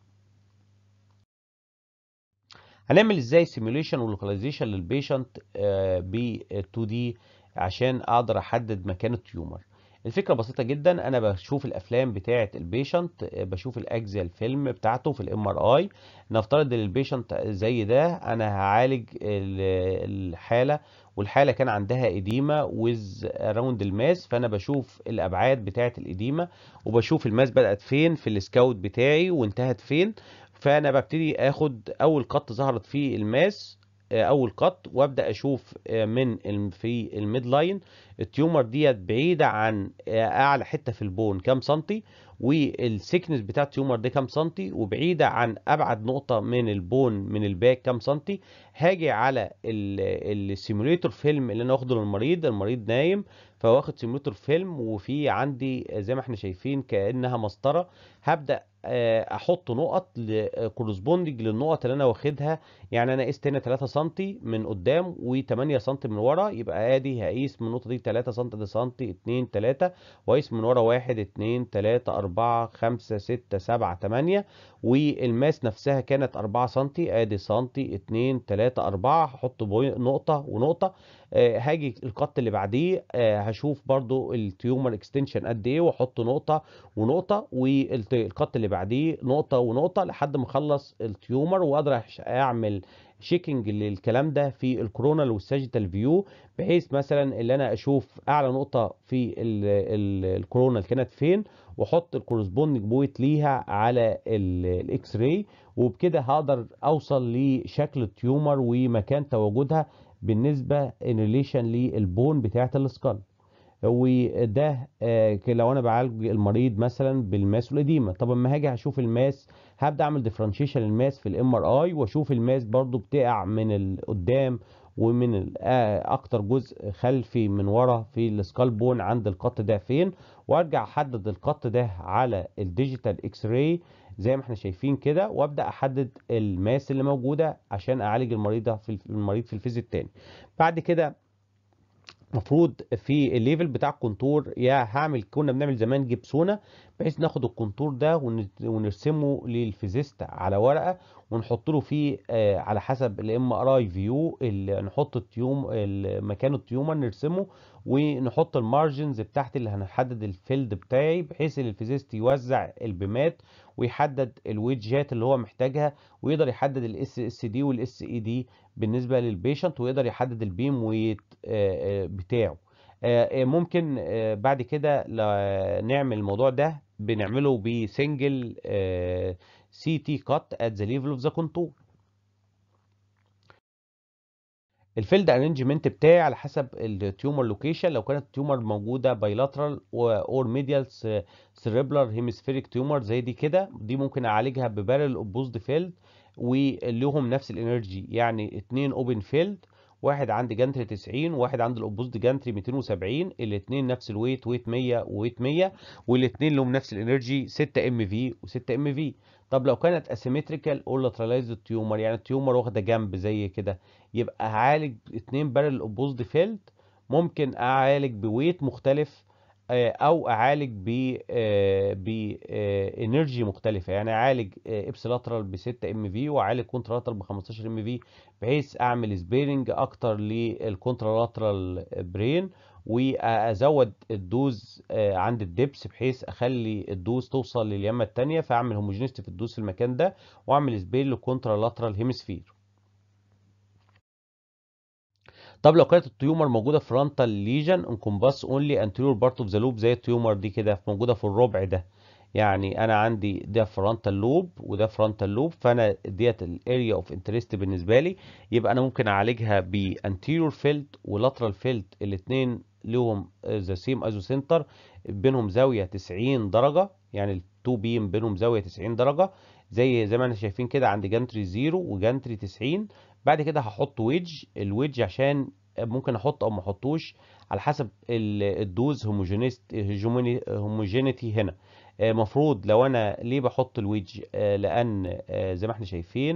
هنعمل ازاي سيميوليشن ولوكاليزيشن للبيشنت ب 2 دي عشان اقدر احدد مكان التيومر الفكره بسيطه جدا انا بشوف الافلام بتاعه البيشنت بشوف الاجزاء الفيلم بتاعته في الام ار اي نفترض ان البيشنت زي ده انا هعالج الحاله والحاله كان عندها اديمه ويز اراوند الماس فانا بشوف الابعاد بتاعه الاديمه وبشوف الماس بدات فين في السكاوت بتاعي وانتهت فين فانا ببتدي اخد اول قط ظهرت فيه الماس اول قط وابدا اشوف من في الميد لاين التيومر ديت بعيده عن اعلى حته في البون كام سنتي والسيكنس بتاع التيومر ده كام سنتي وبعيده عن ابعد نقطه من البون من الباك كام سنتي هاجي على السيموليتور فيلم اللي انا واخده للمريض المريض نايم فواخد سيموليتور فيلم وفي عندي زي ما احنا شايفين كانها مسطره هبدا احط نقط كورسبوندنج للنقط اللي انا واخدها يعني انا قست هنا 3 سم من قدام و8 سم من ورا يبقى ادي هقيس من النقطه دي 3 سم ده سم 2 3 واقيس من ورا 1 2 3 4 5 6 7 8 والماس نفسها كانت 4 سم ادي سم 2 3 4 هحط نقطه ونقطه آه هاجي القط اللي بعديه آه هشوف برضو التيومر اكستنشن قد ايه واحط نقطه ونقطه والقط اللي بعديه نقطه ونقطه لحد ما اخلص التيومر واقدر اعمل شيكنج للكلام ده في الكورونال والساجيتال فيو بحيث مثلا اللي انا اشوف اعلى نقطه في الكورونال كانت فين واحط الكورسبوندنج بوينت ليها على الاكس راي وبكده هقدر اوصل لشكل التيومر ومكان تواجدها بالنسبه ان ريليشن للبون بتاعه السكال وده لو انا بعالج المريض مثلا بالماس والاديمه طب اما هاجي هشوف الماس هبدا اعمل ديفرنشيشن للماس في الام ار اي واشوف الماس برضو بتقع من القدام ومن اكتر جزء خلفي من ورا في السكال بون عند القط ده فين وارجع احدد القط ده على الديجيتال اكس راي زي ما احنا شايفين كده وابدا احدد الماس اللي موجوده عشان اعالج المريض ده في المريض في الفيز الثاني بعد كده المفروض في الليفل بتاع الكونتور يا هعمل كنا بنعمل زمان جبسونه بحيث ناخد الكونتور ده ونرسمه للفيزيست على ورقه ونحط له فيه آه على حسب الام ار اي فيو نحط التيوم مكان التيومر نرسمه ونحط المارجنز بتاعت اللي هنحدد الفيلد بتاعي بحيث ان الفيزيست يوزع البيمات ويحدد الويدجات اللي هو محتاجها ويقدر يحدد الاس اس دي والاس اي دي بالنسبه للبيشنت ويقدر يحدد البيم ويت بتاعه ممكن بعد كده نعمل الموضوع ده بنعمله بسنجل سي تي كات ات ذا ليفل اوف ذا كونتور الفيلد ارينجمنت بتاعي على حسب التيومر لوكيشن لو كانت التيومر موجوده بايلاترال اور ميديال سيريبلر هيمسفيريك تيومر زي دي كده دي ممكن اعالجها ببارل اوبوزد فيلد ولهم نفس الانرجي يعني اتنين اوبن فيلد واحد عندي جانتري 90 وواحد عندي الاوبوزد جانتري 270 الاثنين نفس الويت ويت 100 وويت 100 والاثنين لهم نفس الانرجي 6 ام في و6 ام في طب لو كانت اسيمتريكال اور لاتراليزد تيومر يعني التيومر واخده جنب زي كده يبقى هعالج اتنين بارل اوبوزد فيلد ممكن اعالج بويت مختلف آه، او اعالج ب بانرجي مختلفه يعني اعالج ابسلاترال ب 6 ام في واعالج كونترالاترال ب 15 ام في بحيث اعمل سبيرنج اكتر للكونترالاترال برين وازود الدوز آه، عند الدبس بحيث اخلي الدوز توصل لليمه الثانيه فاعمل هوموجينيستي في الدوز في المكان ده واعمل سبير للكونترالاترال هيمسفير طب لو كانت التيومر موجوده فرونتال ليجن انكمباس اونلي انتيريور بارت اوف ذا لوب زي التيومر دي كده موجوده في الربع ده يعني انا عندي ده فرونتال لوب وده فرونتال لوب فانا ديت الاريا اوف انترست بالنسبه لي يبقى انا ممكن اعالجها بانتيريور فيلد ولاترال فيلد الاثنين لهم ذا سيم ايزو سنتر بينهم زاويه 90 درجه يعني التو بيم بينهم زاويه 90 درجه زي زي ما احنا شايفين كده عند جانتري 0 وجانتري 90 بعد كده هحط ويدج الويدج عشان ممكن احط او ما احطوش على حسب الدوز هوموجينيتي هنا مفروض لو انا ليه بحط الويدج لان زي ما احنا شايفين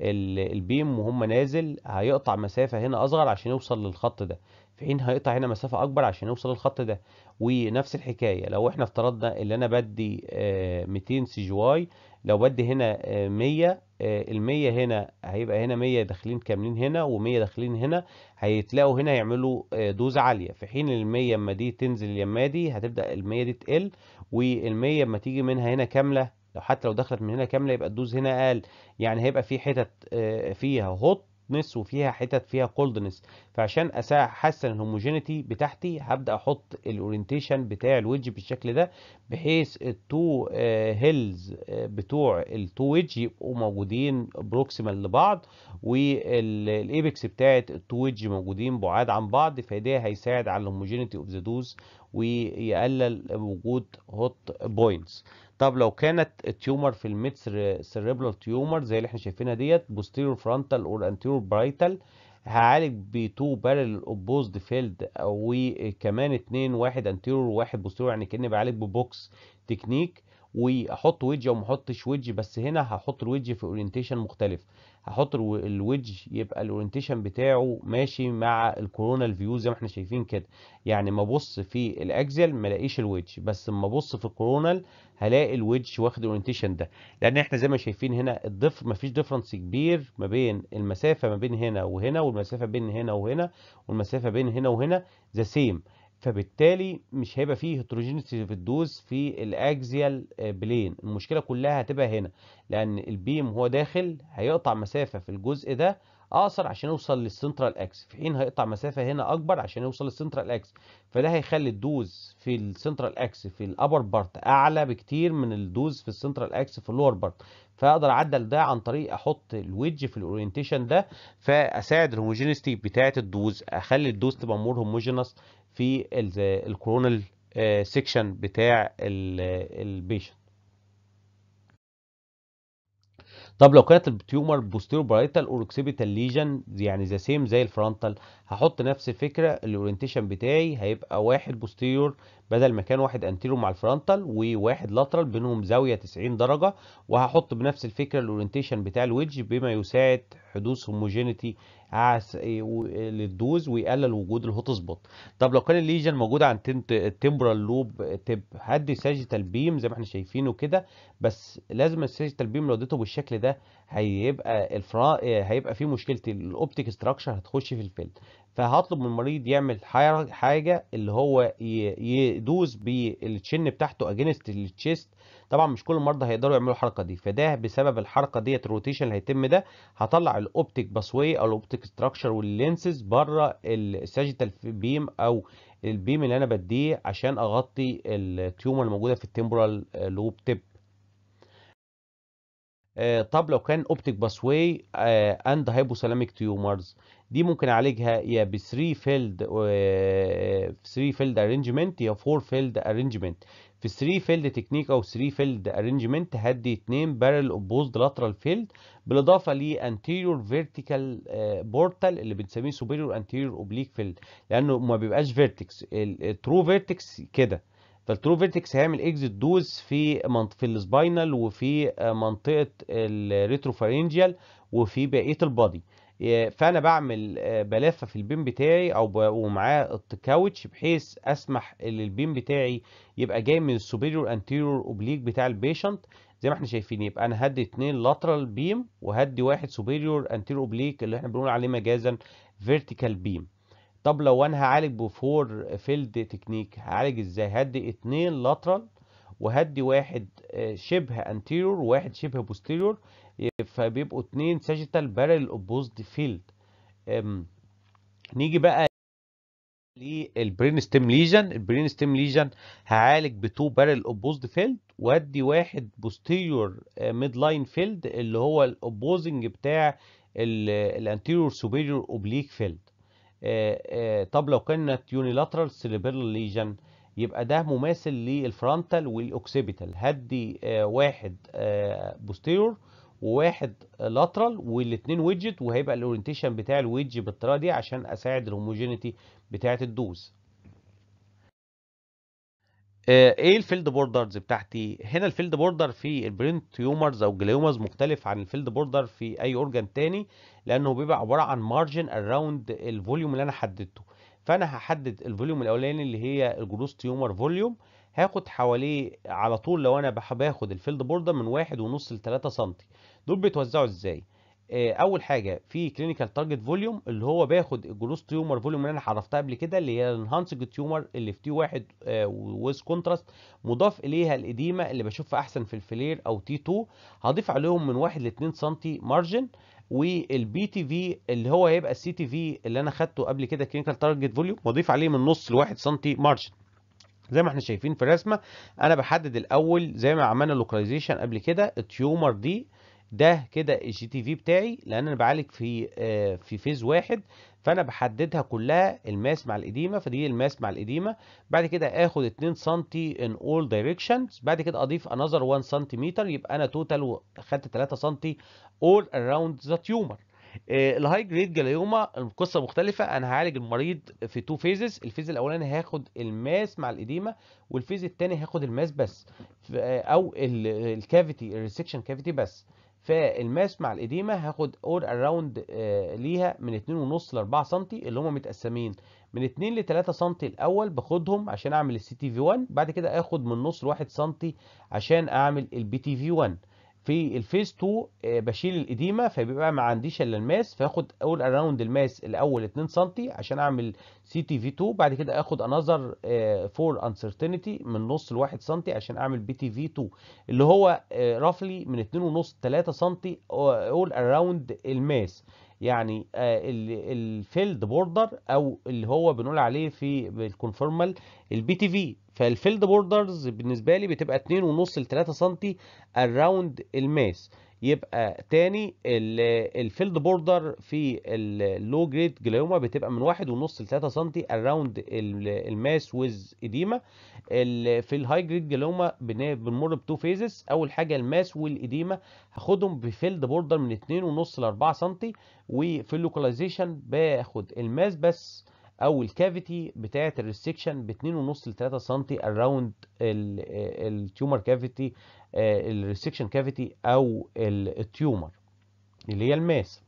البيم وهم نازل هيقطع مسافه هنا اصغر عشان يوصل للخط ده في حين هيقطع هنا مسافه اكبر عشان يوصل للخط ده ونفس الحكايه لو احنا افترضنا اللي انا بدي 200 سي جي واي لو بدي هنا 100 ال 100 هنا هيبقى هنا 100 داخلين كاملين هنا و100 داخلين هنا هيتلاقوا هنا يعملوا دوز عاليه في حين ال 100 اما دي تنزل اليمه دي هتبدا ال 100 دي تقل وال 100 اما تيجي منها هنا كامله لو حتى لو دخلت من هنا كامله يبقى الدوز هنا اقل يعني هيبقى في حتت فيها هوت هوتنس وفيها حتت فيها كولدنس فعشان احسن الهوموجينيتي بتاعتي هبدا احط الاورينتيشن بتاع الويدج بالشكل ده بحيث التو هيلز بتوع التو ويدج يبقوا موجودين بروكسيمال لبعض والايبكس بتاعت التو ويدج موجودين بعاد عن بعض فده هيساعد على الهوموجينيتي اوف ذا دوز ويقلل وجود هوت بوينتس طب لو كانت التيومر في الميد سيريبرال تيومر زي اللي احنا شايفينها ديت بوستيريور فرونتال اور انتيريور برايتال هعالج ب 2 بارل اوبوزد فيلد وكمان اتنين واحد انتيريور وواحد بوستيريور يعني كاني بعالج ببوكس تكنيك واحط ويدج او ما احطش ويدج بس هنا هحط الويدج في اورينتيشن مختلف هحط الويدج يبقى الاورينتيشن بتاعه ماشي مع الكورونال فيو زي ما احنا شايفين كده يعني ما ابص في الاكزيال ما الاقيش الويدج بس اما ابص في الكورونال هلاقي الويدج واخد الاورينتيشن ده لان احنا زي ما شايفين هنا الضفر ما فيش ديفرنس كبير ما بين المسافه ما بين هنا وهنا والمسافه بين هنا وهنا والمسافه بين هنا وهنا ذا سيم فبالتالي مش هيبقى فيه هيتروجينيتي في الدوز في الاكزيال بلين المشكله كلها هتبقى هنا لان البيم هو داخل هيقطع مسافه في الجزء ده اقصر عشان يوصل للسنترال اكس في حين هيقطع مسافه هنا اكبر عشان يوصل للسنترال اكس فده هيخلي الدوز في السنترال اكس في الابر بارت اعلى بكتير من الدوز في السنترال اكس في اللور بارت فاقدر اعدل ده عن طريق احط الويدج في الاورينتيشن ده فاساعد الهوموجينيستي بتاعه الدوز اخلي الدوز تبقى مور هوموجينس في الكورونال سيكشن بتاع البيشنت طب لو كانت التيومر بوستيرو برايتال اور اوكسيبيتال ليجن يعني ذا سيم زي الفرونتال هحط نفس الفكره الاورينتيشن بتاعي هيبقى واحد بوستيرور بدل ما كان واحد انتيريور مع الفرونتال وواحد لاترال بينهم زاويه 90 درجه وهحط بنفس الفكره الاورينتيشن بتاع الويدج بما يساعد حدوث هوموجينيتي للدوز ويقلل وجود الهوت سبوت طب لو كان الليجن موجود عند التمبرال لوب تب هدي ساجيتال بيم زي ما احنا شايفينه كده بس لازم الساجيتال بيم لو اديته بالشكل ده هيبقى الفرا هيبقى فيه مشكله الاوبتيك ستراكشر هتخش في الفيلد فهطلب من المريض يعمل حاجه اللي هو يدوز بالتشن بتاعته اجينست التشيست طبعا مش كل المرضى هيقدروا يعملوا الحركه دي فده بسبب الحركه ديت الروتيشن اللي هيتم ده هطلع الاوبتيك باسواي او الاوبتيك ستراكشر واللينسز بره الساجيتال بيم او البيم اللي انا بديه عشان اغطي التيومر الموجوده في التمبرال لوب تيب طب لو كان اوبتيك باسواي اند هايبوثالاميك تيومرز دي ممكن اعالجها يا ب 3 فيلد 3 فيلد ارينجمنت يا 4 فيلد ارينجمنت في 3 فيلد تكنيك او 3 فيلد ارينجمنت هدي 2 بارل اوبوزد لاترال فيلد بالاضافه ل anterior فيرتيكال بورتال اللي بنسميه superior anterior oblique فيلد لانه ما بيبقاش فيرتكس الترو فيرتكس كده فالترو فيرتكس هيعمل اكزيت دوز في منطقه في السباينال وفي منطقه الريتروفارينجيال وفي بقيه البادي فانا بعمل بلفه في البين بتاعي او ومعاه كاوتش بحيث اسمح ان البين بتاعي يبقى جاي من السوبيريور انتيريور اوبليك بتاع البيشنت زي ما احنا شايفين يبقى انا هدي اتنين لاترال بيم وهدي واحد سوبيريور انتيريور اوبليك اللي احنا بنقول عليه مجازا فيرتيكال بيم طب لو انا هعالج بفور فيلد تكنيك هعالج ازاي هدي اتنين لاترال وهدي واحد شبه انتيريور وواحد شبه بوستيريور فبيبقوا اتنين ساجيتال بارل اوبوزد فيلد نيجي بقى للبرين ستيم ليجن البرين ستيم ليجن هعالج بتو بارل اوبوزد فيلد وادي واحد بوستيريور ميد لاين فيلد اللي هو الاوبوزنج بتاع الانتيريور سوبيريور اوبليك فيلد طب لو كانت يونيلاترال سيريبرال ليجن يبقى ده مماثل للفرونتال والاوكسيبيتال هدي واحد بوستيريور وواحد لاترال والاثنين ويدجت وهيبقى الاورينتيشن بتاع الويدج بالطريقه دي عشان اساعد الهوموجينيتي بتاعه الدوز ايه الفيلد بوردرز بتاعتي هنا الفيلد بوردر في البرين تيومرز او جليومز مختلف عن الفيلد بوردر في اي اورجان تاني لانه بيبقى عباره عن مارجن اراوند الفوليوم اللي انا حددته فانا هحدد الفوليوم الاولاني اللي هي الجروس تيومر فوليوم هاخد حواليه على طول لو انا باخد الفيلد بوردر من واحد ونص ل 3 سم دول بيتوزعوا ازاي اول حاجه في كلينيكال تارجت فوليوم اللي هو باخد الجروس تيومر فوليوم اللي انا عرفتها قبل كده اللي هي الانهانسج تيومر اللي في تي واحد ويز كونتراست مضاف اليها الاديمه اللي بشوفها احسن في الفلير او تي 2 هضيف عليهم من 1 ل 2 سم مارجن والبي تي في اللي هو هيبقى السي تي في اللي انا خدته قبل كده كلينيكال تارجت فوليوم واضيف عليه من نص ل 1 سم مارجن زي ما احنا شايفين في الرسمه انا بحدد الاول زي ما عملنا لوكاليزيشن قبل كده التيومر دي ده كده الجي تي في بتاعي لان انا بعالج في آه في فيز واحد فانا بحددها كلها الماس مع الاديمه فدي الماس مع الاديمه بعد كده اخد 2 سم ان اول دايركشنز بعد كده اضيف انذر 1 سنتيمتر يبقى انا توتال خدت 3 سم اول اراوند ذا تيومر الهاي جريد جلايوما القصه مختلفه انا هعالج المريض في تو فيزز الفيز الاولاني هاخد الماس مع الاديمه والفيز الثاني هاخد الماس بس او الكافيتي الريسكشن كافيتي بس فالماس مع الاديمه هاخد اول اراوند ليها من 2.5 ل 4 سم اللي هم متقسمين من 2 ل 3 سم الاول باخدهم عشان اعمل السي تي في 1 بعد كده اخد من نص ل 1 سم عشان اعمل البي تي في 1 في الفيز 2 بشيل الاديمه فبيبقى ما عنديش الا الماس فاخد اول اراوند الماس الاول 2 سم عشان اعمل سي تي في 2 بعد كده اخد انذر فور انسرتينتي من نص ل 1 سم عشان اعمل بي تي في 2 اللي هو رفلي من 2.5 3 سم اول اراوند الماس يعني الفيلد بوردر او اللي هو بنقول عليه في الكونفورمال البي تي في فالفيلد بوردرز بالنسبه لي بتبقى 2.5 ل 3 سم اراوند الماس يبقى تاني الفيلد بوردر في اللو جريد جلايوما بتبقى من واحد ونص ل 3 سم اراوند الماس ويز اديما في الهاي جريد جلايوما بنمر بتو فيزز اول حاجه الماس والاديما هاخدهم بفيلد بوردر من 2.5 ل 4 سم وفي اللوكاليزيشن باخد الماس بس او الكافيتي بتاعه الريستكشن ب 2.5 ل 3 سم اراوند التيومر كافيتي الريستكشن كافيتي او التيومر اللي هي الماس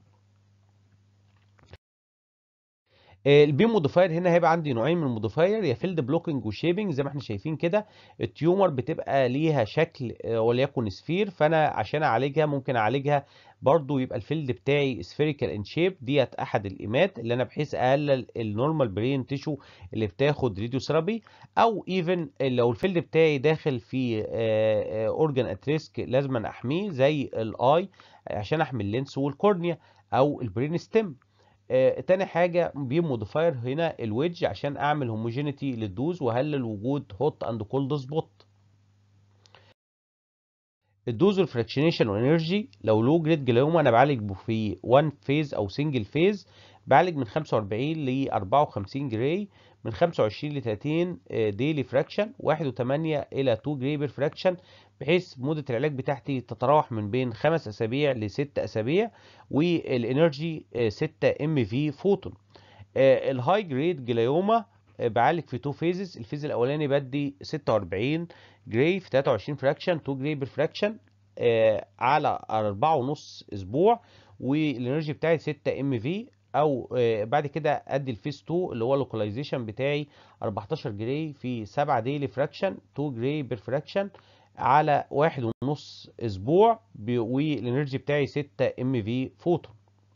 البيم موديفاير هنا هيبقى عندي نوعين من الموديفاير يا فيلد بلوكينج وشيبنج زي ما احنا شايفين كده التيومر بتبقى ليها شكل وليكن سفير فانا عشان اعالجها ممكن اعالجها برضو يبقى الفيلد بتاعي سفيريكال ان شيب ديت احد الايمات اللي انا بحيث اقلل النورمال برين تيشو اللي بتاخد راديو ثيرابي او ايفن لو الفيلد بتاعي داخل في اورجان ات ريسك لازم احميه زي الاي عشان احمي اللينس والكورنيا او البرين ستيم آه، تاني حاجة بيم موديفاير هنا الويدج عشان اعمل هوموجينيتي للدوز واهلل وجود هوت اند كولد سبوت الدوز والفراكشنيشن وانرجي لو لو جريد جلايوما انا بعالج في 1 فيز او سنجل فيز بعالج من 45 ل 54 جراي من 25 ل 30 ديلي فراكشن 1.8 الى 2 جري بير فراكشن بحيث مده العلاج بتاعتي تتراوح من بين 5 اسابيع ل 6 اسابيع والانرجي 6 ام في فوتون الهاي جريد جلايوما بعالج في تو فيزز الفيز الاولاني بدي 46 جراي في 23 فراكشن 2 جراي بير فراكشن على 4.5 اسبوع والانرجي بتاعي 6 ام في او بعد كده ادي الفيز 2 اللي هو اللوكاليزيشن بتاعي 14 جراي في 7 ديلي فراكشن 2 جراي بير فراكشن على واحد ونص اسبوع والانرجي بتاعي 6 ام في فوتون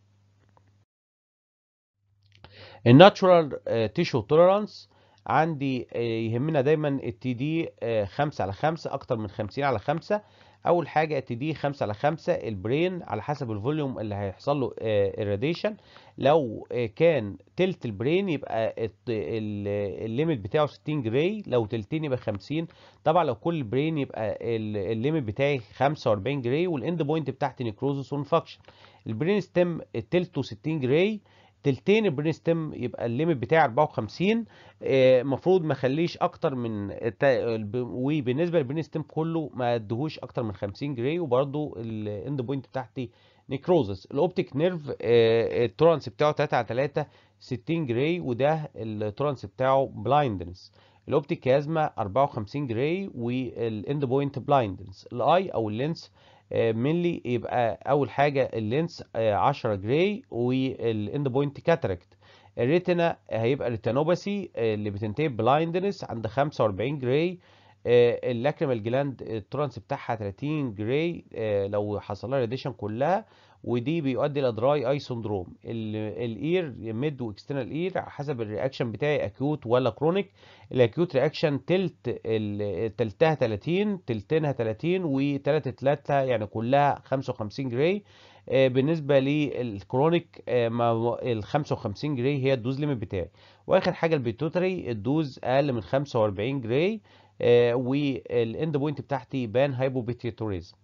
الناتشورال تيشو توليرانس عندي يهمنا دايما التي دي 5 على 5 اكتر من 50 على 5 اول حاجه التي دي 5 على 5 البرين على حسب الفوليوم اللي هيحصل له الراديشن لو كان تلت البرين يبقى الليميت بتاعه 60 جراي لو تلتين يبقى 50 طبعا لو كل برين يبقى الليميت بتاعي 45 جراي والاند بوينت بتاعتي نيكروزس ونفكشن البرين ستيم تلته 60 جراي تلتين البرين ستيم يبقى الليميت بتاعي 54 المفروض ما اخليش اكتر من وبالنسبه للبرين ستيم كله ما ادهوش اكتر من 50 جراي وبرده الاند بوينت بتاعتي نيكروزس الاوبتيك نيرف التورنس بتاعه 3 على 3 60 جراي وده التورنس بتاعه بلايندنس الاوبتيك كازما 54 جراي والاند بوينت بلايندنس الاي او اللينس مينلي يبقى اول حاجه اللينس 10 جراي والاند بوينت كاتراكت الريتنا هيبقى ريتينوباثي اللي بتنتهي بلايندنس عند 45 جراي اللاكريمال جلاند التورنس بتاعها 30 جراي لو حصل لها راديشن كلها ودي بيؤدي الى دراي اي سندروم الاير ميد واكسترنال اير حسب الرياكشن بتاعي اكيوت ولا كرونيك الاكيوت رياكشن تلت تلتها 30 تلتينها 30 وتلاتة تلاتة يعني كلها 55 جراي بالنسبه للكرونيك ال 55 جراي هي الدوز ليميت بتاعي واخر حاجه البيتوتري الدوز اقل من 45 جراي والاند بوينت بتاعتي بان هايبوبيتيتوريزم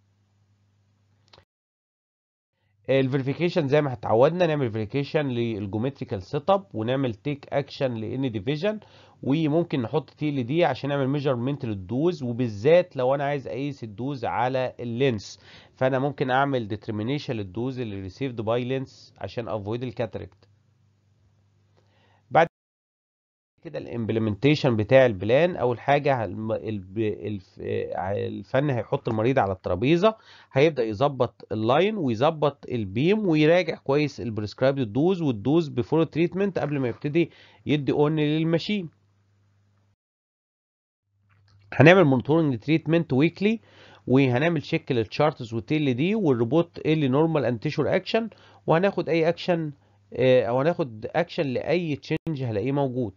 الفيريفيكيشن زي ما اتعودنا نعمل فيريفيكيشن للجيومتريكال سيت اب ونعمل تيك اكشن لان ديفيجن وممكن نحط تي ال دي عشان نعمل ميجرمنت للدوز وبالذات لو انا عايز اقيس الدوز على اللينس فانا ممكن اعمل ديترمينيشن للدوز اللي ريسيفد باي لينس عشان افويد الكاتاركت بعد كده الامبلمنتيشن بتاع البلان اول حاجه الفن هيحط المريض على الترابيزه هيبدا يظبط اللاين ويظبط البيم ويراجع كويس البريسكرايبد الدوز والدوز بيفور تريتمنت قبل ما يبتدي يدي اون للماشين هنعمل مونيتورنج تريتمنت ويكلي وهنعمل تشيك للتشارتس والتيل دي والروبوت اللي نورمال اند تيشور اكشن وهناخد اي اكشن او هناخد اكشن لاي تشينج هلاقيه موجود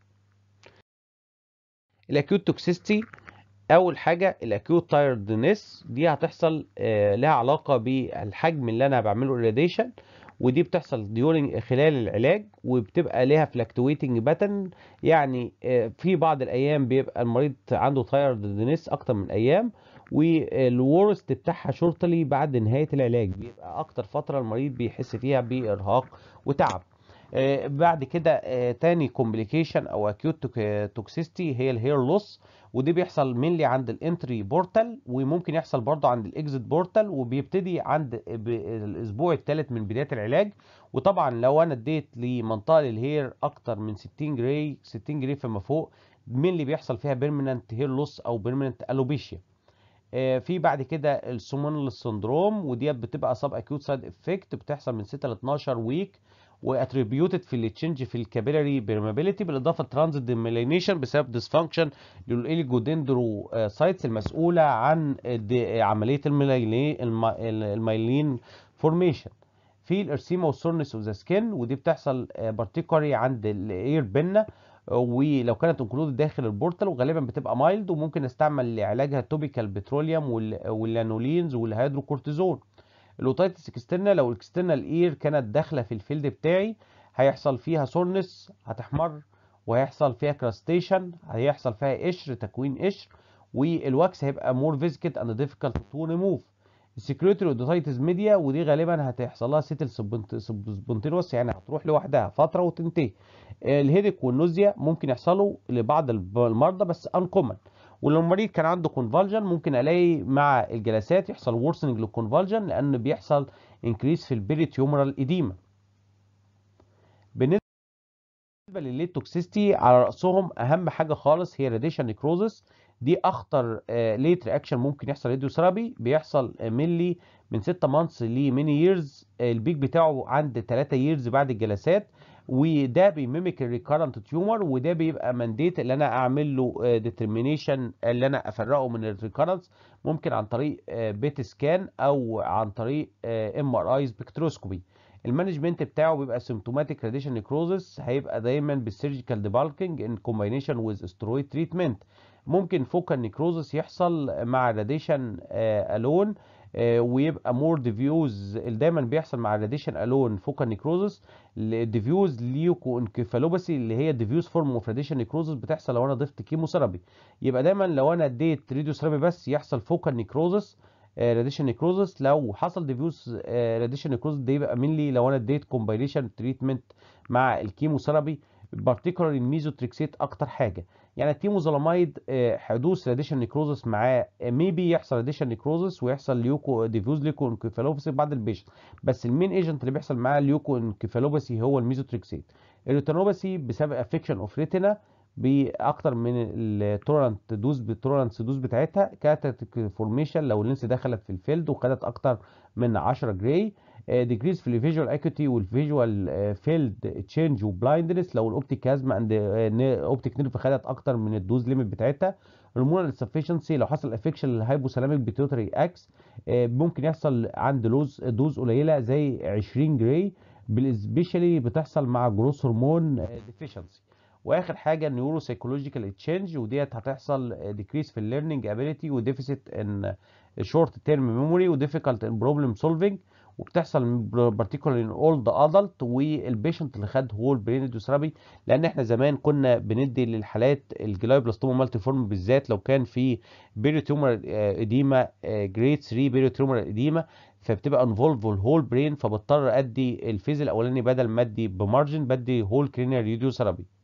الاكيوت توكسيستي اول حاجه الاكيوت تايردنس دي هتحصل لها علاقه بالحجم اللي انا بعمله راديشن ودي بتحصل ديورنج خلال العلاج وبتبقى ليها فلكتويتنج باترن يعني في بعض الايام بيبقى المريض عنده تايردنس اكتر من ايام والورست بتاعها شورتلي بعد نهايه العلاج بيبقى اكتر فتره المريض بيحس فيها بارهاق وتعب آه بعد كده آه تاني كومبليكيشن او اكيوت توكسيستي هي الهير لوس ودي بيحصل مينلي عند الانتري بورتال وممكن يحصل برضه عند الاكزيت بورتال وبيبتدي عند الاسبوع الثالث من بدايه العلاج وطبعا لو انا اديت لمنطقه للهير اكتر من 60 جراي 60 جراي فما فوق مينلي بيحصل فيها بيرمننت هير لوس او بيرمننت الوبيشيا في بعد كده السومونال سندروم وديت بتبقى سب اكيوت سايد افكت بتحصل من 6 ل 12 ويك واتريبيوتد في التشنج في الكابيلاري بيرمابيليتي بالاضافه لترانزيت ديميلينيشن بسبب ديسفانكشن للايليجودندرو سايتس المسؤوله عن عمليه المايلين فورميشن في الارسيما والسورنس اوف ذا سكين ودي بتحصل بارتيكولاري عند الاير بينا ولو كانت انكلود داخل البورتال وغالبا بتبقى مايلد وممكن استعمل لعلاجها توبيكال بتروليوم واللانولينز والهيدروكورتيزون الاوتايتس اكسترنال لو الاكسترنال اير كانت داخله في الفيلد بتاعي هيحصل فيها سورنس هتحمر وهيحصل فيها كراستيشن هيحصل فيها قشر تكوين قشر والواكس هيبقى مور فيزيكت اند ديفيكالت تو ريموف السكريتوري اوديتايتس ميديا ودي غالبا هتحصل لها سيتل سبونتينوس يعني هتروح لوحدها فتره وتنتهي الهيدك والنوزيا ممكن يحصلوا لبعض المرضى بس انكومن ولو المريض كان عنده كونفالجن ممكن الاقي مع الجلسات يحصل وورسنج للكونفالجن لان بيحصل انكريس في البيريتيومرال ايديما بالنسبه للليت توكسيستي على راسهم اهم حاجه خالص هي راديشن نيكروزس دي اخطر ليت رياكشن ممكن يحصل راديوثيرابي بيحصل ملي من 6 مانثس ل ميني ييرز البيك بتاعه عند 3 ييرز بعد الجلسات وده بيميمك الريكارنت تيومر وده بيبقى مانديت اللي انا اعمل له ديترمينيشن اللي انا افرقه من الريكارنس ممكن عن طريق بيت سكان او عن طريق ام ار اي سبكتروسكوبي المانجمنت بتاعه بيبقى سيمتوماتيك راديشن نيكروزس هيبقى دايما بالسيرجيكال ديبالكينج ان كومباينيشن ويز استرويد تريتمنت ممكن فوكال نيكروزس يحصل مع راديشن الون ويبقى مور ديفيوز دايما بيحصل مع الراديشن الون فوكال نيكروزس ديفيوز ليوكو انكفالوباسي اللي هي ديفيوز فورم اوف راديشن نيكروزس بتحصل لو انا ضفت كيموثيرابي يبقى دايما لو انا اديت راديوثيرابي بس يحصل فوكال نيكروزس راديشن نيكروزس لو حصل ديفيوز راديشن نيكروزس ده يبقى مينلي لو انا اديت كومباينيشن تريتمنت مع الكيموثيرابي بارتيكولار الميزوتريكسيت اكتر حاجه يعني التيموزولاميد حدوث راديشن نيكروزس معاه ميبي يحصل راديشن نيكروزس ويحصل ليوكو ديفيوز ليوكو انكفالوباسي بعد البيشنت بس المين ايجنت اللي بيحصل معاه الليوكو انكفالوباسي هو الميزوتريكسيت الريتينوباسي بسبب افكشن اوف ريتينا باكتر من التورنت دوز بالتورنس دوز بتاعتها كاتت فورميشن لو اللينس دخلت في الفيلد وخدت اكتر من 10 جراي ديكريز في الفيجوال اكيوتي والفيجوال فيلد تشينج وبلايندنس لو الاوبتيك ازمه عند اوبتيك نيرف خدت اكتر من الدوز ليميت بتاعتها هرمونال انسفشنسي لو حصل افكشن للهايبوثالاميك بيتيوتري اكس ممكن يحصل عند لوز دوز قليله زي 20 جراي سبيشالي بتحصل مع جروس هرمون ديفيشنسي واخر حاجه النيورو سايكولوجيكال تشينج وديت هتحصل ديكريس في الليرنينج ابيليتي وديفيسيت ان شورت تيرم ميموري وديفيكالت ان بروبلم سولفنج وبتحصل بارتيكولار ان اولد ادلت والبيشنت اللي خد هول برين راديوثيرابي لان احنا زمان كنا بندي للحالات الجلايوبلاستوما مالتي فورم بالذات لو كان في بيريتومر اديما جريد 3 بيريتومر اديما فبتبقى انفولف الهول برين فبضطر ادي الفيز الاولاني بدل ما ادي بمارجن بدي هول كرينيال راديوثيرابي